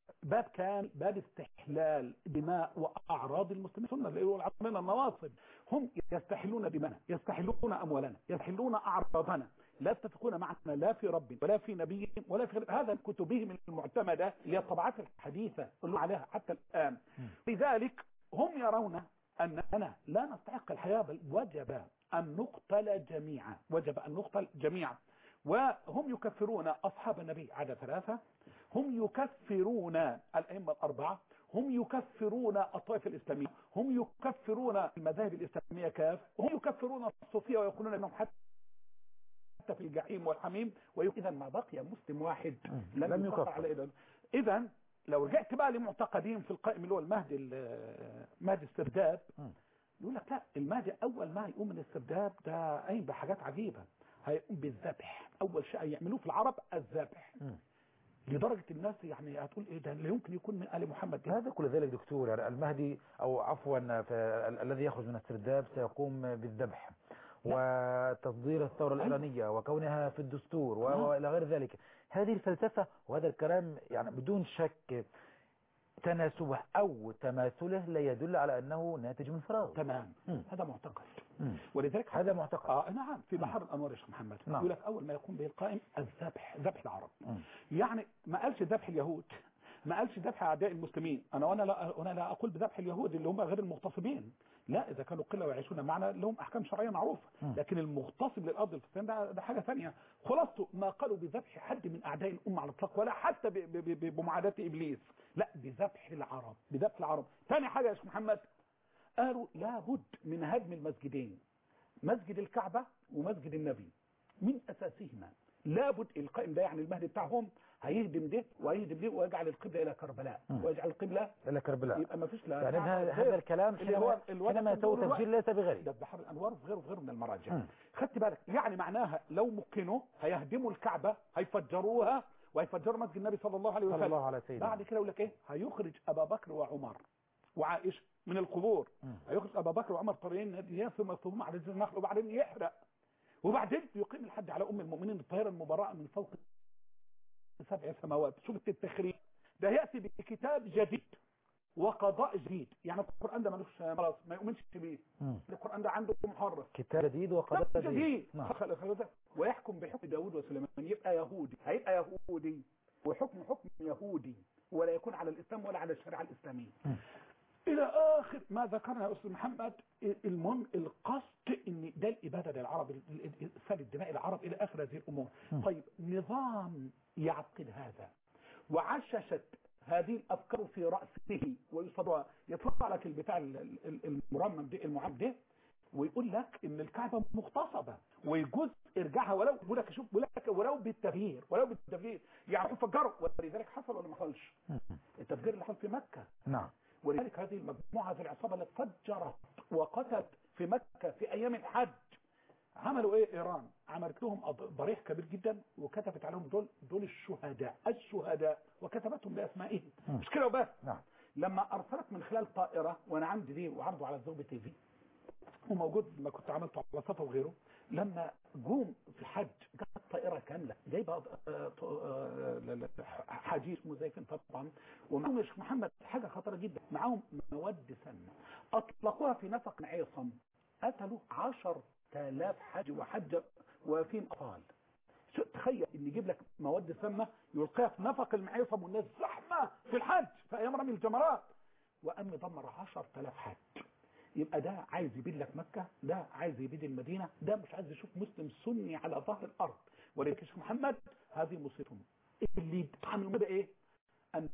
باب كان باب استحلال دماء واعراض المسلمين سنه اللي هو عندنا النواصب هم يستحلون دماءنا يستحلون اموالنا يستحلون اعراضنا لا يتفقون معنا لا في رب ولا في نبي ولا في غير هذا من كتبهم المعتمده اللي هي الطبعات الحديثه اللي عليها حتى الان لذلك هم يرون اننا لا نستحق الحياه بل وجب ان نقتل جميعا وجب ان نقتل جميعا وهم يكفرون اصحاب النبي عدا ثلاثه هم يكفرون الأئمة الأربعة هم يكفرون الطائفة الإسلامية هم يكفرون المذاهب الإسلامية كاف هم يكفرون الصوفية ويقولون أنهم حتى حتى في الجحيم والحميم إذا ما بقي مسلم واحد لم, لم يكفر يكفر. على إذن إذا لو رجعت بقى لمعتقدين في القائم اللي هو المهدي ال- مهدي السرداب مم. يقول لك لا المهدي أول ما يقوم من السرداب ده قايم بحاجات عجيبة هيقوم بالذبح أول شيء يعملوه في العرب الذبح مم. لدرجة الناس يعني هتقول ايه ده لا يمكن يكون من آل محمد ده هذا كل ذلك دكتور يعني المهدي او عفوا ف- ال- الذي يخرج من السرداب سيقوم بالذبح وتصدير الثورة الإيرانية وكونها في الدستور و- نعم. وإلى غير ذلك هذه الفلسفة وهذا الكلام يعني بدون شك تناسبه أو تماثله لا يدل على أنه ناتج من فراغ تمام مم. هذا معتقد مم. ولذلك هذا معتقد اه نعم في بحر الانوار يا شيخ محمد نعم. يقول لك اول ما يقوم به القائم الذبح ذبح العرب مم. يعني ما قالش ذبح اليهود ما قالش ذبح اعداء المسلمين انا وانا لا انا لا اقول بذبح اليهود اللي هم غير المغتصبين لا اذا كانوا قله ويعيشون معنا لهم احكام شرعيه معروفه مم. لكن المغتصب للارض الفلسطينيه ده, ده حاجه ثانيه خلاصته ما قالوا بذبح حد من اعداء الامه على الاطلاق ولا حتى ب- ب- ب- بمعاداه ابليس لا بذبح العرب بذبح العرب ثاني حاجه يا شيخ محمد قالوا لابد من هدم المسجدين مسجد الكعبة ومسجد النبي من أساسهما لابد القائم ده يعني المهدي بتاعهم هيهدم ده وهيهدم ده ويجعل القبلة إلى كربلاء مم. ويجعل القبلة إلى كربلاء يبقى ما فيش لا يعني كعبة هذا غير هذا الكلام اللي هو حينما الولد حينما كان يسوي بيقول تسجيل ليس بغير ده في بحر الأنوار وفي غيره وغيره من المراجع مم. خدت بالك يعني معناها لو مكنوا هيهدموا الكعبة هيفجروها وهيفجروا مسجد النبي صلى الله عليه صلى وسلم الله على سيدنا بعد كده يقول لك ايه هيخرج ابا بكر وعمر وعائشه من القبور مم. هيخرج ابا بكر وعمر طريقين هديان ثم يصطدمون على جذع النخل وبعدين يحرق وبعدين يقيم الحد على ام المؤمنين الطاهره المبرأه من فوق سبع سماوات شوف التخريج ده ياتي بكتاب جديد وقضاء جديد يعني القران ده ملوش خلاص ما يؤمنش بيه مم. القران ده عنده محرف كتاب جديد وقضاء كتاب جديد نعم خل- خل- خل- ويحكم بحكم داود وسليمان يبقى يهودي هيبقى يهودي وحكم حكم يهودي ولا يكون على الاسلام ولا على الشريعه الاسلاميه مم. الى اخر ما ذكرنا يا استاذ محمد المهم القصد ان ده الاباده للعرب ال- ال- سال الدماء العرب الى اخر هذه الامور مم. طيب نظام يعقد هذا وعششت هذه الافكار في راسه ويصدر يطلع لك البتاع ال- ال- المرمم ده المعد ده ويقول لك ان الكعبه مغتصبه ويجوز ارجعها ولو بيقول لك شوف بيقول لك ولو بالتغيير ولو بالتغيير يعني فجروا ولذلك حصل ولا ما حصلش مم. التفجير اللي حصل في مكه نعم ولذلك هذه المجموعة هذه العصابة اللي فجرت وقتلت في مكة في أيام الحج عملوا إيه إيران عملت لهم أض- ضريح كبير جدا وكتبت عليهم دول دول الشهداء الشهداء وكتبتهم بأسمائهم مم. مش كده وبس نعم لما أرسلت من خلال طائرة وأنا عندي دي وعرضه على الزوبي تي في وموجود ما كنت عملته على صفا وغيره لما جوم في الحج جت طائرة كاملة جايبة آه، ط- آه، لا- لا، حجيج مزيفين طبعا ومعهم يا شيخ محمد حاجة خطرة جدا معاهم مواد سامة أطلقوها في نفق عيصم قتلوا عشر تلاف حج وحج وفيهم أطفال شو تخيل ان يجيب لك مواد سامة يلقيها في نفق المعيصم والناس زحمة في الحج في ايام رمي الجمرات وقام يدمر 10000 حج يبقى ده عايز يبيد لك مكة ده عايز يبيد المدينة ده مش عايز يشوف مسلم سني على ظهر الأرض ولكن يا شيخ محمد هذه مصيبتهم اللي عملوا كده ايه أن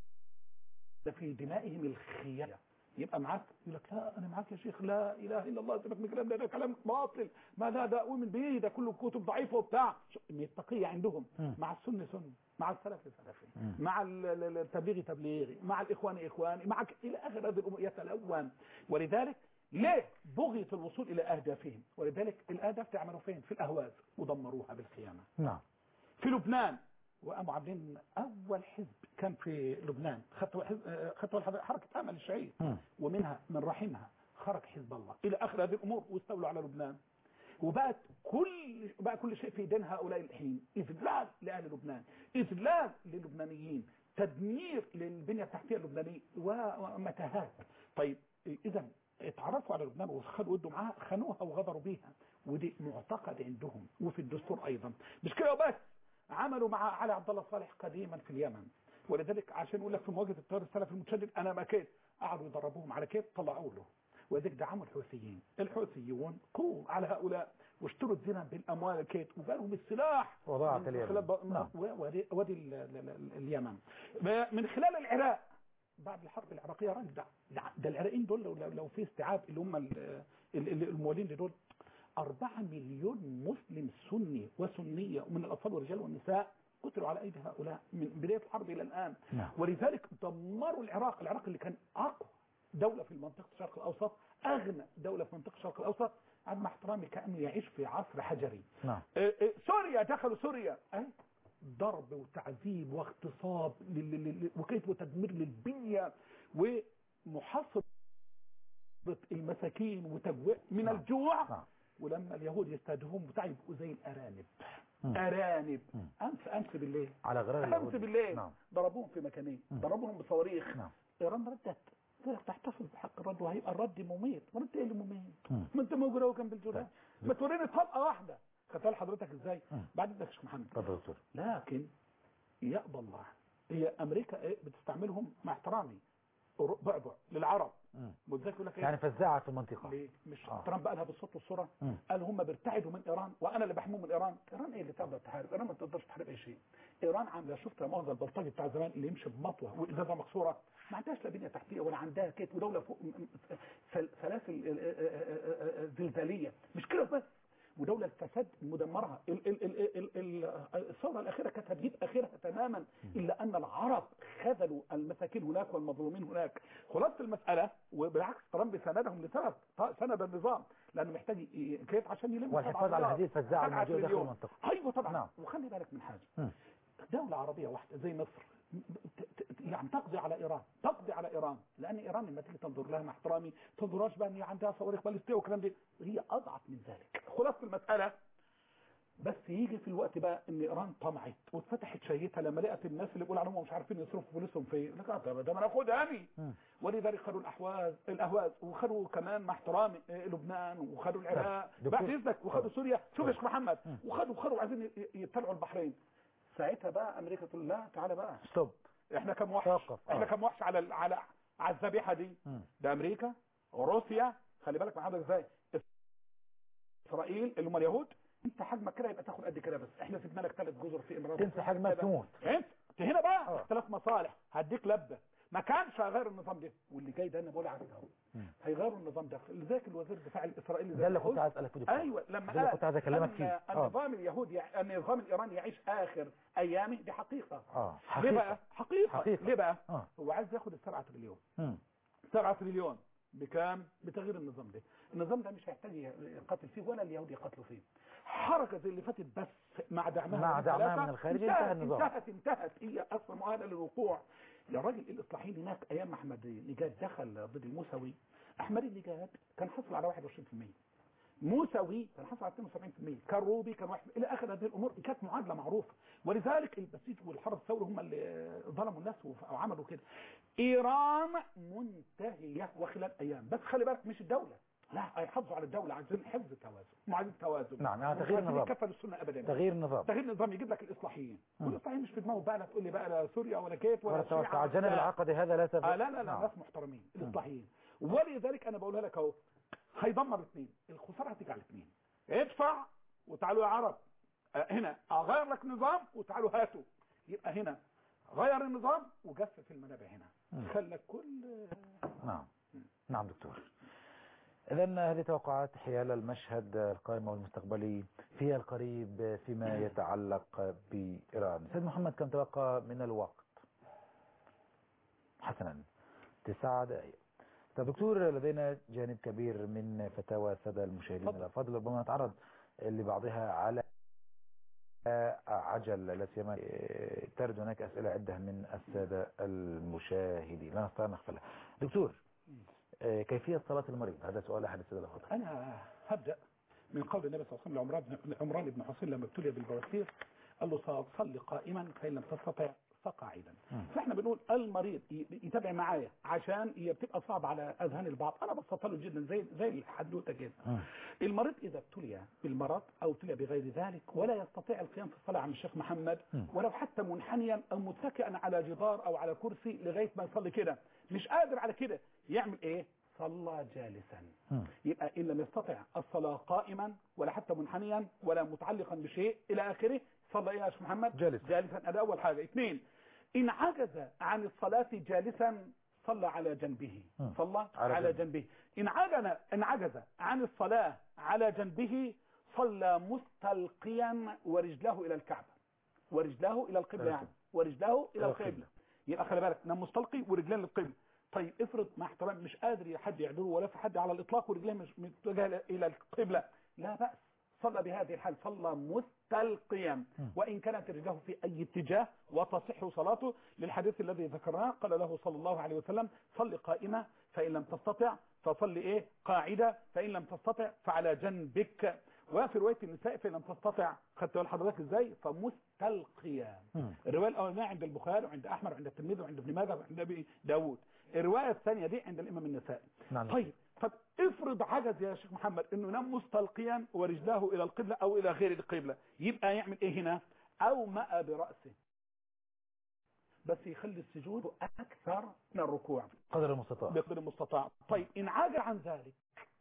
في دمائهم الخيانة يبقى معاك يقول لك لا انا معاك يا شيخ لا اله الا الله سيبك من الكلام ده ده كلام باطل ما ده ده اؤمن به ده كله كتب ضعيفه وبتاع شو- التقيه عندهم مم. مع السنه سني مع السلف سلفي مم. مع ال- ال- التبليغ تبليغي مع الاخوان اخواني مع ك- الى اخر هذه الامور يتلون ولذلك ليه بغية الوصول الى اهدافهم ولذلك الاهداف تعملوا فين في الاهواز ودمروها بالخيانه نعم في لبنان وقاموا عاملين اول حزب كان في لبنان خطوه حزب آه، خطوه الحز- حركه امل الشيعيه مم. ومنها من رحمها خرج حزب الله الى اخر هذه الامور واستولوا على لبنان وبقت كل بقى كل شيء في ايدين هؤلاء الحين اذلال لاهل لبنان اذلال للبنانيين تدمير للبنيه التحتيه اللبنانيه و- ومتاهات طيب اذا اتعرفوا على لبنان وخدوا ودوا معاها خانوها وغدروا بيها ودي معتقد عندهم وفي الدستور ايضا مش كده وبس عملوا مع علي عبد الله صالح قديما في اليمن ولذلك عشان يقول لك في مواجهه التيار السلفي المتشدد انا ما كيد قعدوا يدربوهم على كيد طلعوا له وذلك دعموا الحوثيين الحوثيون قووا على هؤلاء واشتروا الزنا بالاموال الكيد وبالوا بالسلاح وضاعت من اليمن. خلال ب... نعم. و- وادي وادي ال- ال- ال- اليمن من خلال العراق بعد الحرب العراقيه راجل ده, ده, ده العراقيين دول لو, لو, لو في استيعاب اللي هم ال- ال- ال- الموالين دول أربعة مليون مسلم سني وسنية ومن الأطفال والرجال والنساء قتلوا على أيدي هؤلاء من بداية الحرب إلى الآن نعم. ولذلك دمروا العراق العراق اللي كان أقوى دولة في منطقة الشرق الأوسط أغنى دولة في منطقة الشرق الأوسط عاد مع احترامي كأنه يعيش في عصر حجري نعم إيه إيه سوريا دخلوا سوريا أي ضرب وتعذيب واغتصاب لل- لل- لل- وكيف وتدمير للبنية ومحاصرة المساكين وتجويع من نعم. الجوع نعم. ولما اليهود يستهدفوهم بتاع يبقوا زي الارانب مم. ارانب مم. امس امس بالليل على غرار امس اليهود بالليل نعم ضربوهم في مكانين مم. ضربوهم بصواريخ نعم ايران ردت قالت تحتفظ بحق الرد وهيبقى الرد مميت ما انت ايه اللي مميت مم. ما انت موجود اهو جنب الجولان ما توريني طلقه واحده خدت بالك حضرتك ازاي مم. بعد اذنك يا شيخ محمد اتفضل يا دكتور لكن يقبل الله هي امريكا ايه بتستعملهم مع احترامي أورو- بعبع للعرب مم. ولذلك يقول لك ايه يعني فزاعة في المنطقة ليه مش آه. ترامب قالها بالصوت والصوره مم. قال هم بيرتعدوا من ايران وانا اللي بحميهم من ايران ايران ايه اللي تقدر تحارب ايران ما تقدرش تحارب اي شيء ايران عامله شفت يا مؤاخذه البلطجي بتاع زمان اللي يمشي بمطوه وازازه مكسوره ما عندهاش لا بنيه تحتيه ولا عندها كيت ودوله فوق م- م- سل- سلاسل آه، آه، آه، آه، زلزاليه مش كده بس ودولة الفساد مدمرها ال- ال- ال- ال- ال- الثورة الأخيرة كانت هتجيب آخرها تماما إلا أن العرب خذلوا المساكين هناك والمظلومين هناك خلاصة المسألة وبالعكس ترامب سندهم لسبب ط- سند النظام لأنه محتاج ي- كيف عشان يلم والحفاظ على هذه الفزاعة سبعة الموجودة داخل تريليون. المنطقة أيوة طبعا نعم. وخلي بالك من حاجة مم. دولة عربية واحدة زي مصر ت- ت- يعني تقضي على ايران تقضي على ايران لان ايران لما تيجي تنظر لها مع احترامي تنظرهاش بقى ان هي عندها صواريخ باليستيه والكلام ده هي اضعف من ذلك خلاصه المساله بس يجي في الوقت بقى ان ايران طمعت واتفتحت شهيتها لما لقت الناس اللي بيقول عليهم مش عارفين يصرفوا فلوسهم في لك آه ده ده ما ناخدها أني. مم. ولذلك خدوا الاحواز الاهواز وخدوا كمان مع احترامي آه، لبنان وخدوا العراق دكتور. بعد اذنك وخدوا سوريا شوف يا شيخ محمد مم. وخدوا خدوا عايزين ي- يتبعوا البحرين ساعتها بقى امريكا تقول لا تعالى بقى ستوب احنا كم وحش توقف. آه. احنا كم وحش على ال- على على الذبيحه دي مم. ده امريكا وروسيا خلي بالك من حضرتك ازاي اسرائيل اللي هم اليهود انت حجمك كده يبقى تاخد قد كده بس احنا في دماغك ثلاث جزر في امارات تنسى حجمك كده. تموت انت هنا بقى آه. اختلاف مصالح هديك لبه ما كانش هيغير النظام ده واللي جاي ده انا بقول عليه اهو مم. هيغيروا النظام ده لذلك الوزير الدفاع الاسرائيلي ده اللي يقول- كنت عايز اسالك فيه دكتور. ايوه لما ده اللي قال كنت عايز اكلمك أن فيه اه النظام اليهودي يع- ان النظام الايراني يعيش اخر ايامه دي حقيقه اه ليه بقى حقيقة حقيقه, حقيقة. ليه بقى اه هو عايز ياخد السبعة تريليون مم. 7 تريليون بكام بتغيير النظام ده النظام ده مش هيحتاج يقاتل فيه ولا اليهود يقاتلوا فيه حركه زي اللي فاتت بس مع دعمها مع من دعمها ثلاثة، من الخارج انتهت انتهى النظام. انتهت انتهت هي اصلا مؤهله للوقوع يا راجل الاصلاحيين هناك ايام احمد نجاد دخل ضد الموسوي احمد نجاد كان حصل على 21% موسوي كان حصل على 72% كروبي كان واحد الى اخر هذه الامور كانت معادله معروفه ولذلك البسيط والحرس الثوري هم اللي ظلموا الناس وف- وعملوا كده ايران منتهيه وخلال ايام بس خلي بالك مش الدوله لا هيحافظوا على الدوله عايزين حفظ التوازن وعايزين توازن نعم، يعني مش تغيير عايزين النظام. يكفلوا السنه ابدا تغيير النظام تغيير النظام يجيب لك الاصلاحيين مم. والاصلاحيين مش في دماغه بقى لا تقول لي بقى لا سوريا ولا كيت ولا ولا الشيعة توسع الجانب ولا- العقدي هذا لا تبقى آه لا لا لا نعم. ناس محترمين الاصلاحيين ولذلك انا بقولها لك اهو هيدمر اثنين الخساره هتيجي على اثنين ادفع وتعالوا يا عرب آه هنا اغير لك نظام وتعالوا هاتوا يبقى هنا غير النظام وجفف المنابع هنا مم. خلى كل نعم نعم دكتور إذا هذه توقعات حيال المشهد القائم والمستقبلي في القريب فيما يتعلق بإيران سيد محمد كم تبقى من الوقت حسنا تسعة دقائق طيب دكتور لدينا جانب كبير من فتاوى السادة المشاهدين تفضل. الأفاضل ربما نتعرض لبعضها على عجل لا سيما إيه، ترد هناك أسئلة عدة من السادة المشاهدين لا نستطيع أن نغفلها دكتور آه، كيفية صلاة المريض هذا سؤال أحد السادة الأفاضل انا هبدا من قول النبي صلى الله عليه وسلم لعمران بن عمران بن حصين لما ابتلي بالبواسير قال له صل قائما فان لم تستطع فقاعدا مم. فاحنا بنقول المريض ي- يتابع معايا عشان هي بتبقى صعبه على اذهان البعض انا بسطها له جدا زي زي الحدوته كده مم. المريض اذا ابتلي بالمرض او ابتلي بغير ذلك ولا يستطيع القيام في الصلاه عن الشيخ محمد مم. ولو حتى منحنيا او متكئا على جدار او على كرسي لغايه ما يصلي كده مش قادر على كده يعمل ايه صلى جالسا مم. يبقى ان لم يستطع الصلاه قائما ولا حتى منحنيا ولا متعلقا بشيء الى اخره صلى ايه يا شيخ محمد جالسا. جالسا هذا اول حاجه اثنين ان عجز عن الصلاه جالسا صلى على جنبه مم. صلى على على, جنبه. جنبه ان عجز ان عجز عن الصلاه على جنبه صلى مستلقيا ورجله الى الكعبه ورجله الى القبله إلى يعني ورجله إلى الى القبلة. القبله يبقى خلي بالك نام مستلقي ورجلين للقبله طيب افرض مع احترام مش قادر حد يعدله ولا في حد على الاطلاق ورجليه مش متجهه الى القبله لا باس صلى بهذه الحال صلى مستلقيا وان كانت رجله في اي اتجاه وتصح صلاته للحديث الذي ذكرناه قال له صلى الله عليه وسلم صل قائمه فان لم تستطع فصل ايه قاعده فان لم تستطع فعلى جنبك وفي روايه النساء فان لم تستطع خدت بال حضرتك ازاي فمستلقيا مم. الروايه الاولانيه عند البخاري وعند احمد وعند الترمذي وعند ابن ماجه وعند ابي داود الروايه الثانيه دي عند الامام النسائي نعم طيب طب افرض عجز يا شيخ محمد انه ينام مستلقيا ورجلاه الى القبله او الى غير القبله يبقى يعمل ايه هنا او مأ براسه بس يخلي السجود اكثر من الركوع قدر المستطاع بقدر المستطاع طيب ان عجز عن ذلك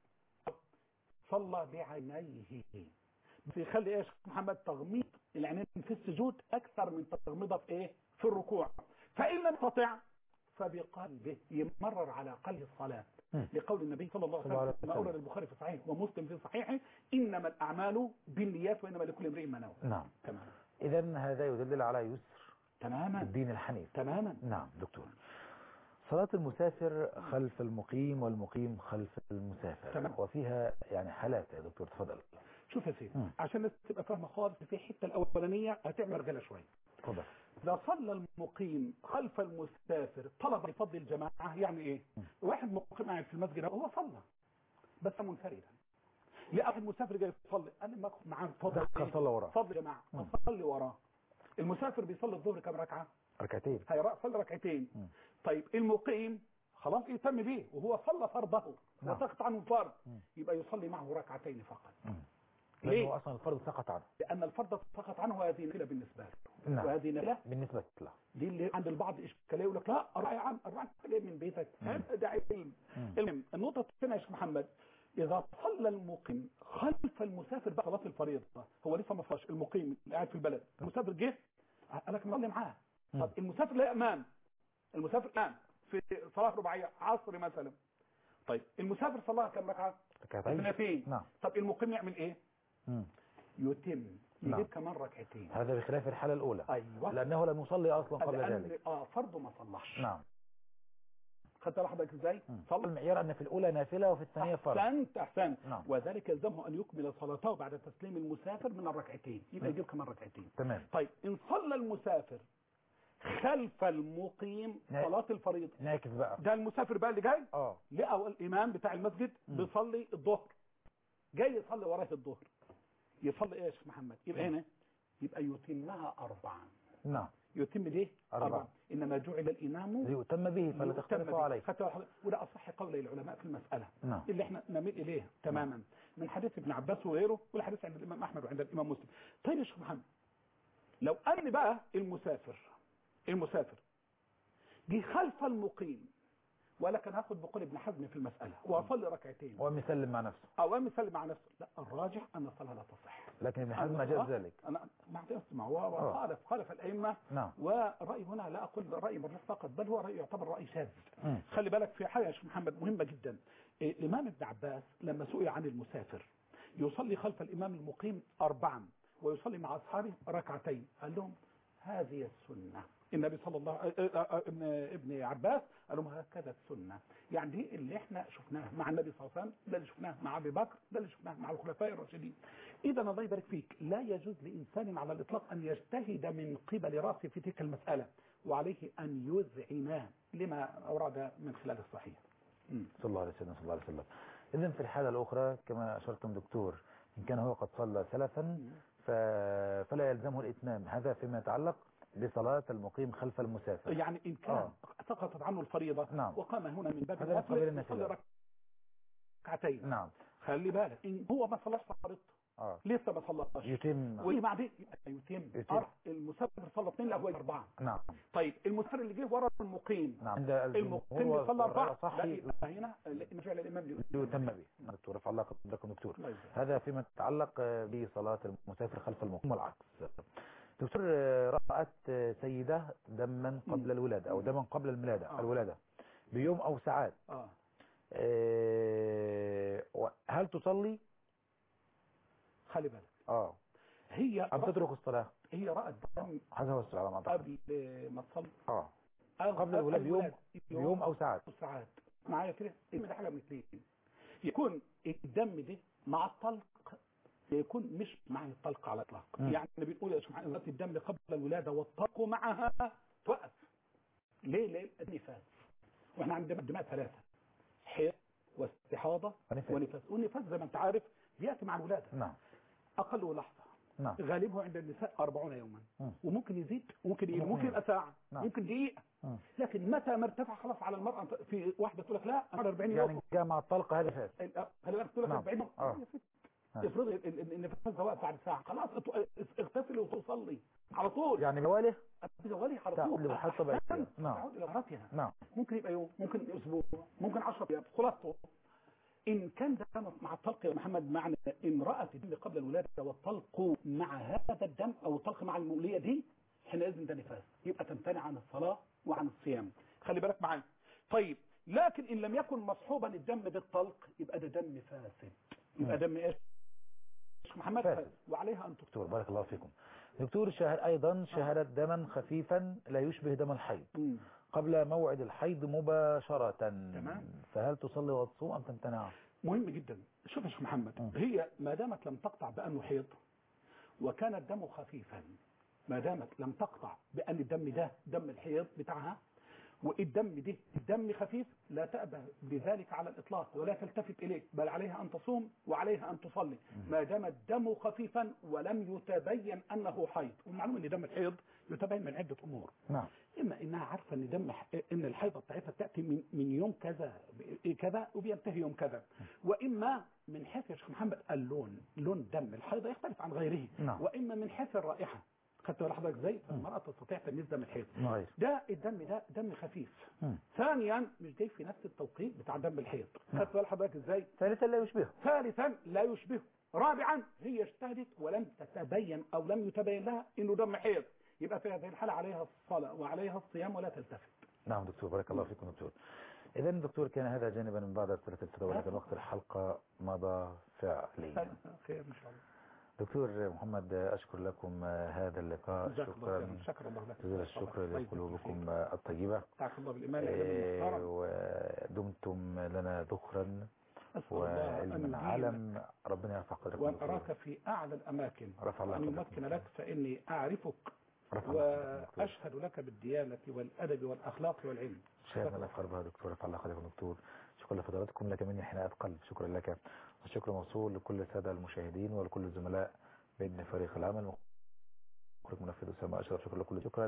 صلى بعينيه بس يخلي ايه يا شيخ محمد تغميض العينين في السجود اكثر من تغميضها في ايه في الركوع فان لم يستطع فبقلبه يمرر على قلب الصلاه مم. لقول النبي صلى الله صلى الله عليه عليه وسلم ما وسلم. اورد البخاري في صحيحه ومسلم في صحيحه انما الاعمال بالنيات وانما لكل امرئ ما نوى نعم تمام إذا هذا يدل على يسر تماما الدين الحنيف تماما نعم دكتور صلاة المسافر خلف المقيم والمقيم خلف المسافر تمام. وفيها يعني حالات يا دكتور تفضل شوف يا سيدي مم. عشان الناس تبقى فاهمه خالص في الحته الاولانيه هتعمل رجاله شويه تفضل إذا صلى المقيم خلف المسافر طلب يفضل الجماعة يعني إيه؟ واحد مقيم قاعد في المسجد هو صلى بس منفردا لقى واحد مسافر جاي يصلي أنا ما أخذ معاه فضل دخل صلى وراه فضل جماعة مم. أصلي وراه المسافر بيصلي الظهر كم ركعة؟ ركعتين هيرى صلي ركعتين مم. طيب المقيم خلاص يهتم بيه وهو صلى فرضه نعم. وسقط عنه الفرض مم. يبقى يصلي معه ركعتين فقط مم. ليه؟ لأنه أصلا الفرض سقط عنه لأن الفرض سقط عنه وهذه نافلة بالنسبة له نعم وهذه نافلة بالنسبة له دي اللي عند البعض اشكاليه يقول لك لا أربعة يا عم أربعة أنت جاي من بيتك هذا ده علم مم. المهم النقطة الثانية يا شيخ محمد إذا صلى المقيم خلف المسافر بقى صلاة الفريضة هو لسه ما صلاش المقيم اللي قاعد في البلد المسافر جه قال لك نصلي معاه مم. طب المسافر لا إمام المسافر إمام في صلاة رباعية عصر مثلا طيب المسافر صلاها كم ركعة؟ ركعتين اثنتين نعم طب المقيم يعمل إيه؟ مم. يتم نعم. يجيب كمان ركعتين هذا بخلاف الحالة الأولى أيوه لأنه لم يصلي أصلا قبل لأن ذلك اه فرضه ما صلاش نعم خدت لحضرتك ازاي؟ مم. صلى المعيار أن في الأولى نافلة وفي الثانية فرض احسنت احسنت نعم. وذلك يلزمه ان يكمل صلاته بعد تسليم المسافر من الركعتين يبقى نعم. يجيب كمان ركعتين تمام طيب ان صلى المسافر خلف المقيم نعم. صلاة الفريضة ناكف بقى ده المسافر بقى اللي جاي اه لقى الامام بتاع المسجد مم. بيصلي الظهر جاي يصلي وراه الظهر يصلي ايه يا شيخ محمد يبقى مم. هنا يبقى يتمها اربعا نعم يتم دي أربعة. انما جعل الامام ليؤتم به فلا يؤتم تختلفوا به. عليه خدت بالك؟ وده اصح قول العلماء في المساله نعم اللي احنا نميل اليه تماما من حديث ابن عباس وغيره والحديث عند الامام احمد وعند الامام مسلم طيب يا شيخ محمد لو ان بقى المسافر المسافر جه خلف المقيم ولكن هاخد بقول ابن حزم في المساله واصلي ركعتين وهم يسلم مع نفسه او قام يسلم مع نفسه لا الراجح ان الصلاه لا تصح لكن ابن حزم جاز ذلك انا ما اسمع هو خالف خالف الائمه نعم ورأي هنا لا أقول رأي مرجح فقط بل هو رأي يعتبر رأي شاذ مم. خلي بالك في حاجة يا شيخ محمد مهمة جدا إيه، الإمام ابن عباس لما سئل عن المسافر يصلي خلف الإمام المقيم أربعا ويصلي مع أصحابه ركعتين قال لهم هذه السنة النبي صلى الله آه، آه، آه، ابن ابن عباس قال لهم هكذا السنة يعني دي اللي احنا شفناه مع النبي صلى الله عليه وسلم ده اللي شفناه مع ابي بكر ده اللي شفناه مع الخلفاء الراشدين اذا الله يبارك فيك لا يجوز لانسان على الاطلاق ان يجتهد من قبل راسه في تلك المساله وعليه ان يذعن لما اورد من خلال الصحيح مم. صلى الله عليه وسلم صلى الله عليه وسلم إذا في الحالة الأخرى كما أشرتم دكتور إن كان هو قد صلى سلفا ف... فلا يلزمه الإتمام هذا فيما يتعلق بصلاة المقيم خلف المسافر يعني إن كان آه. سقطت عنه الفريضة نعم. وقام هنا من باب هذا من قبيل النفل النافلة. يصلي ركعتين نعم خلي بالك إن هو ما صلاش فريضته اه لسه ما صلاش يتم وبعدين يتم يتم. أر- المسافر صلى اثنين لا هو أربعة نعم طيب المسافر اللي جه ورا المقيم نعم عند المقيم الجمهور يصلى أربعة صحي لا يبقى هنا نرجع للإمام لي- يتم به دكتور رفع الله قدركم دكتور الله يجزاك. هذا فيما يتعلق آه، بصلاة المسافر خلف المقيم والعكس دكتور آه، رأت آه، سيدة دما قبل الولادة أو دما قبل الميلادة آه. الولادة بيوم أو ساعات اه آه، و- هل تصلي؟ خلي بالك اه هي أم رأت- تترك الصلاة؟ هي رأت دم هذا هو السؤال على ما أعتقد قبل ما تصلي اه أو قبل الولادة بيوم الولادة بيوم أو ساعات ساعات معايا كده الدم ده حاجه من اثنين يكون الدم ده مع الطلق يكون مش مع الطلق على الاطلاق مم. يعني بنقول يا سبحان الله الدم قبل الولاده والطلق معها توقف ليه ليه النفاس واحنا عندنا الدماء ثلاثه حيض واستحاضه ونفاس. ونفاس والنفاس زي ما انت عارف بياتي مع الولاده نعم اقل لحظه نعم غالبه عند النساء 40 يوما مم. وممكن يزيد وممكن يقل ممكن ممكن يبقى ساعه نعم. ممكن دقيقه مم. لكن متى ما ارتفع خلاص على المرأة في واحدة تقول لك لا أنا 40 يوم يعني جاء مع الطلقة هذا فات خلي بالك تقول لك نعم. 40 يوم آه. يا ست. نعم. افرضي ال- ال- النفاس ده واقف بعد ساعة خلاص ات- اغتسلي وتصلي على طول يعني بواله تزولي على تعود طول للحيض طبيعية. أحسن. نعم. تعود إلى مراتها نعم ممكن يبقى يوم ممكن اسبوع ممكن 10 ايام خلاصته ان كان ده مع الطلق يا محمد معنى ان رأت الدم قبل الولادة والطلق مع هذا الدم او الطلق مع المولية دي حينئذ ده نفاس يبقى تمتنع عن الصلاة وعن الصيام خلي بالك معايا طيب لكن ان لم يكن مصحوبا الدم بالطلق يبقى ده دم فاسد يبقى مم. دم ايش محمد فاسد. فاسد وعليها ان تكتب دكتور بارك الله فيكم دكتور شاهد أيضا شاهدت دما خفيفا لا يشبه دم الحيض مم. قبل موعد الحيض مباشرة تمام. فهل تصلي وتصوم أم تمتنع مهم جدا شوف يا شيخ محمد مم. هي ما دامت لم تقطع بأنه حيض وكان الدم خفيفا ما دامت لم تقطع بأن الدم ده دم الحيض بتاعها والدم ده دم خفيف لا تأبى بذلك على الإطلاق ولا تلتفت إليه بل عليها أن تصوم وعليها أن تصلي ما دام الدم خفيفا ولم يتبين أنه حيض والمعلوم أن دم الحيض يتبين من عدة أمور نعم اما انها عارفه ان دم ان الحيضه بتاعتها بتاتي من من يوم كذا كذا وبينتهي يوم كذا واما من حيث يا شيخ محمد اللون لون دم الحيضه يختلف عن غيره نعم. واما من حيث الرائحه خدت بال حضرتك ازاي فالمراه تستطيع تمييز دم الحيض ما غير ده الدم ده دم خفيف مم. ثانيا مش جاي في نفس التوقيت بتاع دم الحيض خدت بال حضرتك ازاي ثالثا لا يشبهه ثالثا لا يشبهه رابعا هي اجتهدت ولم تتبين او لم يتبين لها انه دم حيض يبقى في هذه الحاله عليها الصلاه وعليها الصيام ولا تلتفت نعم دكتور بارك الله فيكم دكتور إذا دكتور كان هذا جانبا من بعض أسئلة الفتاوى لكن وقت الحلقة مضى فعليا خير ان شاء الله دكتور محمد أشكر لكم هذا اللقاء جزاك الله شكرا خيرا شكر الله لك جزيل الشكر الله يجزيك لقلوبكم خير. الطيبة جزاك الله بالإيمان إيه، المحترم ودمتم لنا ذخرا أسأل الله أن وعلما يديمك علم ربنا يرفع قدركم وأن دكتور. أراك في أعلى الأماكن رفع الله وأن قدركم. يمكن لك فإني أعرفك رفع الله قدركم دكتور. وأشهد لك بالديانة والأدب والأخلاق والعلم شيئا من الأفخر بها دكتور رفع الله قدركم دكتور شكرا لفضلاتكم لك مني حناءة قلب شكرا لك والشكر موصول لكل السادة المشاهدين ولكل الزملاء بإذن فريق العمل مخرج منفذ أسامة أشرف شكرا لكل شكرا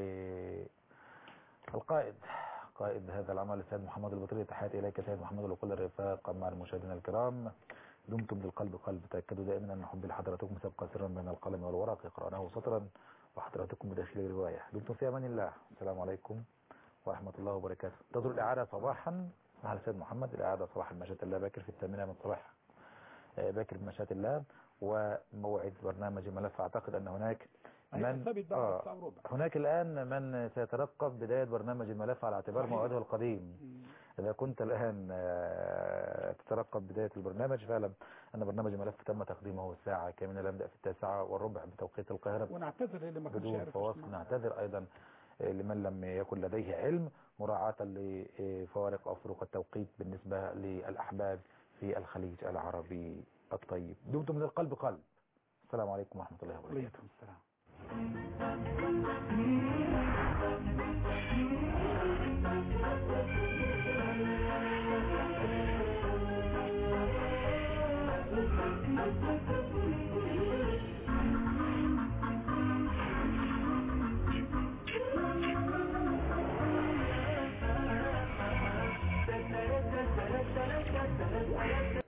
للقائد قائد هذا العمل السيد محمد البطري تحياتي إليك سيد محمد وكل الرفاق مع المشاهدين الكرام دمتم بالقلب قلب تأكدوا دائما أن حبي لحضراتكم سيبقى سرا بين القلم والورق يقرأناه سطرا وحضراتكم بداخل الرواية دمتم في أمان الله السلام عليكم ورحمة الله وبركاته تدر الإعادة صباحا مع السيد محمد الإعادة صباح المشاة الله باكر في الثامنة من صباح آه، باكر بمشاة الله وموعد برنامج الملف أعتقد أن هناك من ثابت بعد آه الساعة وربع هناك الآن من سيترقب بداية برنامج الملف على اعتبار صحيح. موعده القديم إذا كنت الآن آه، تترقب بداية البرنامج فاعلم أن برنامج الملف تم تقديمه الساعة كاملة لم يبدأ في التاسعة والربع بتوقيت القاهرة ونعتذر اللي ما كانش بدون يعرف فواصل اسمه. نعتذر أيضا آه، لمن لم يكن لديه علم مراعاة لفوارق أو فروق التوقيت بالنسبة للأحباب في الخليج العربي الطيب دمتم من القلب قلب السلام عليكم ورحمة الله وبركاته عليكم السلام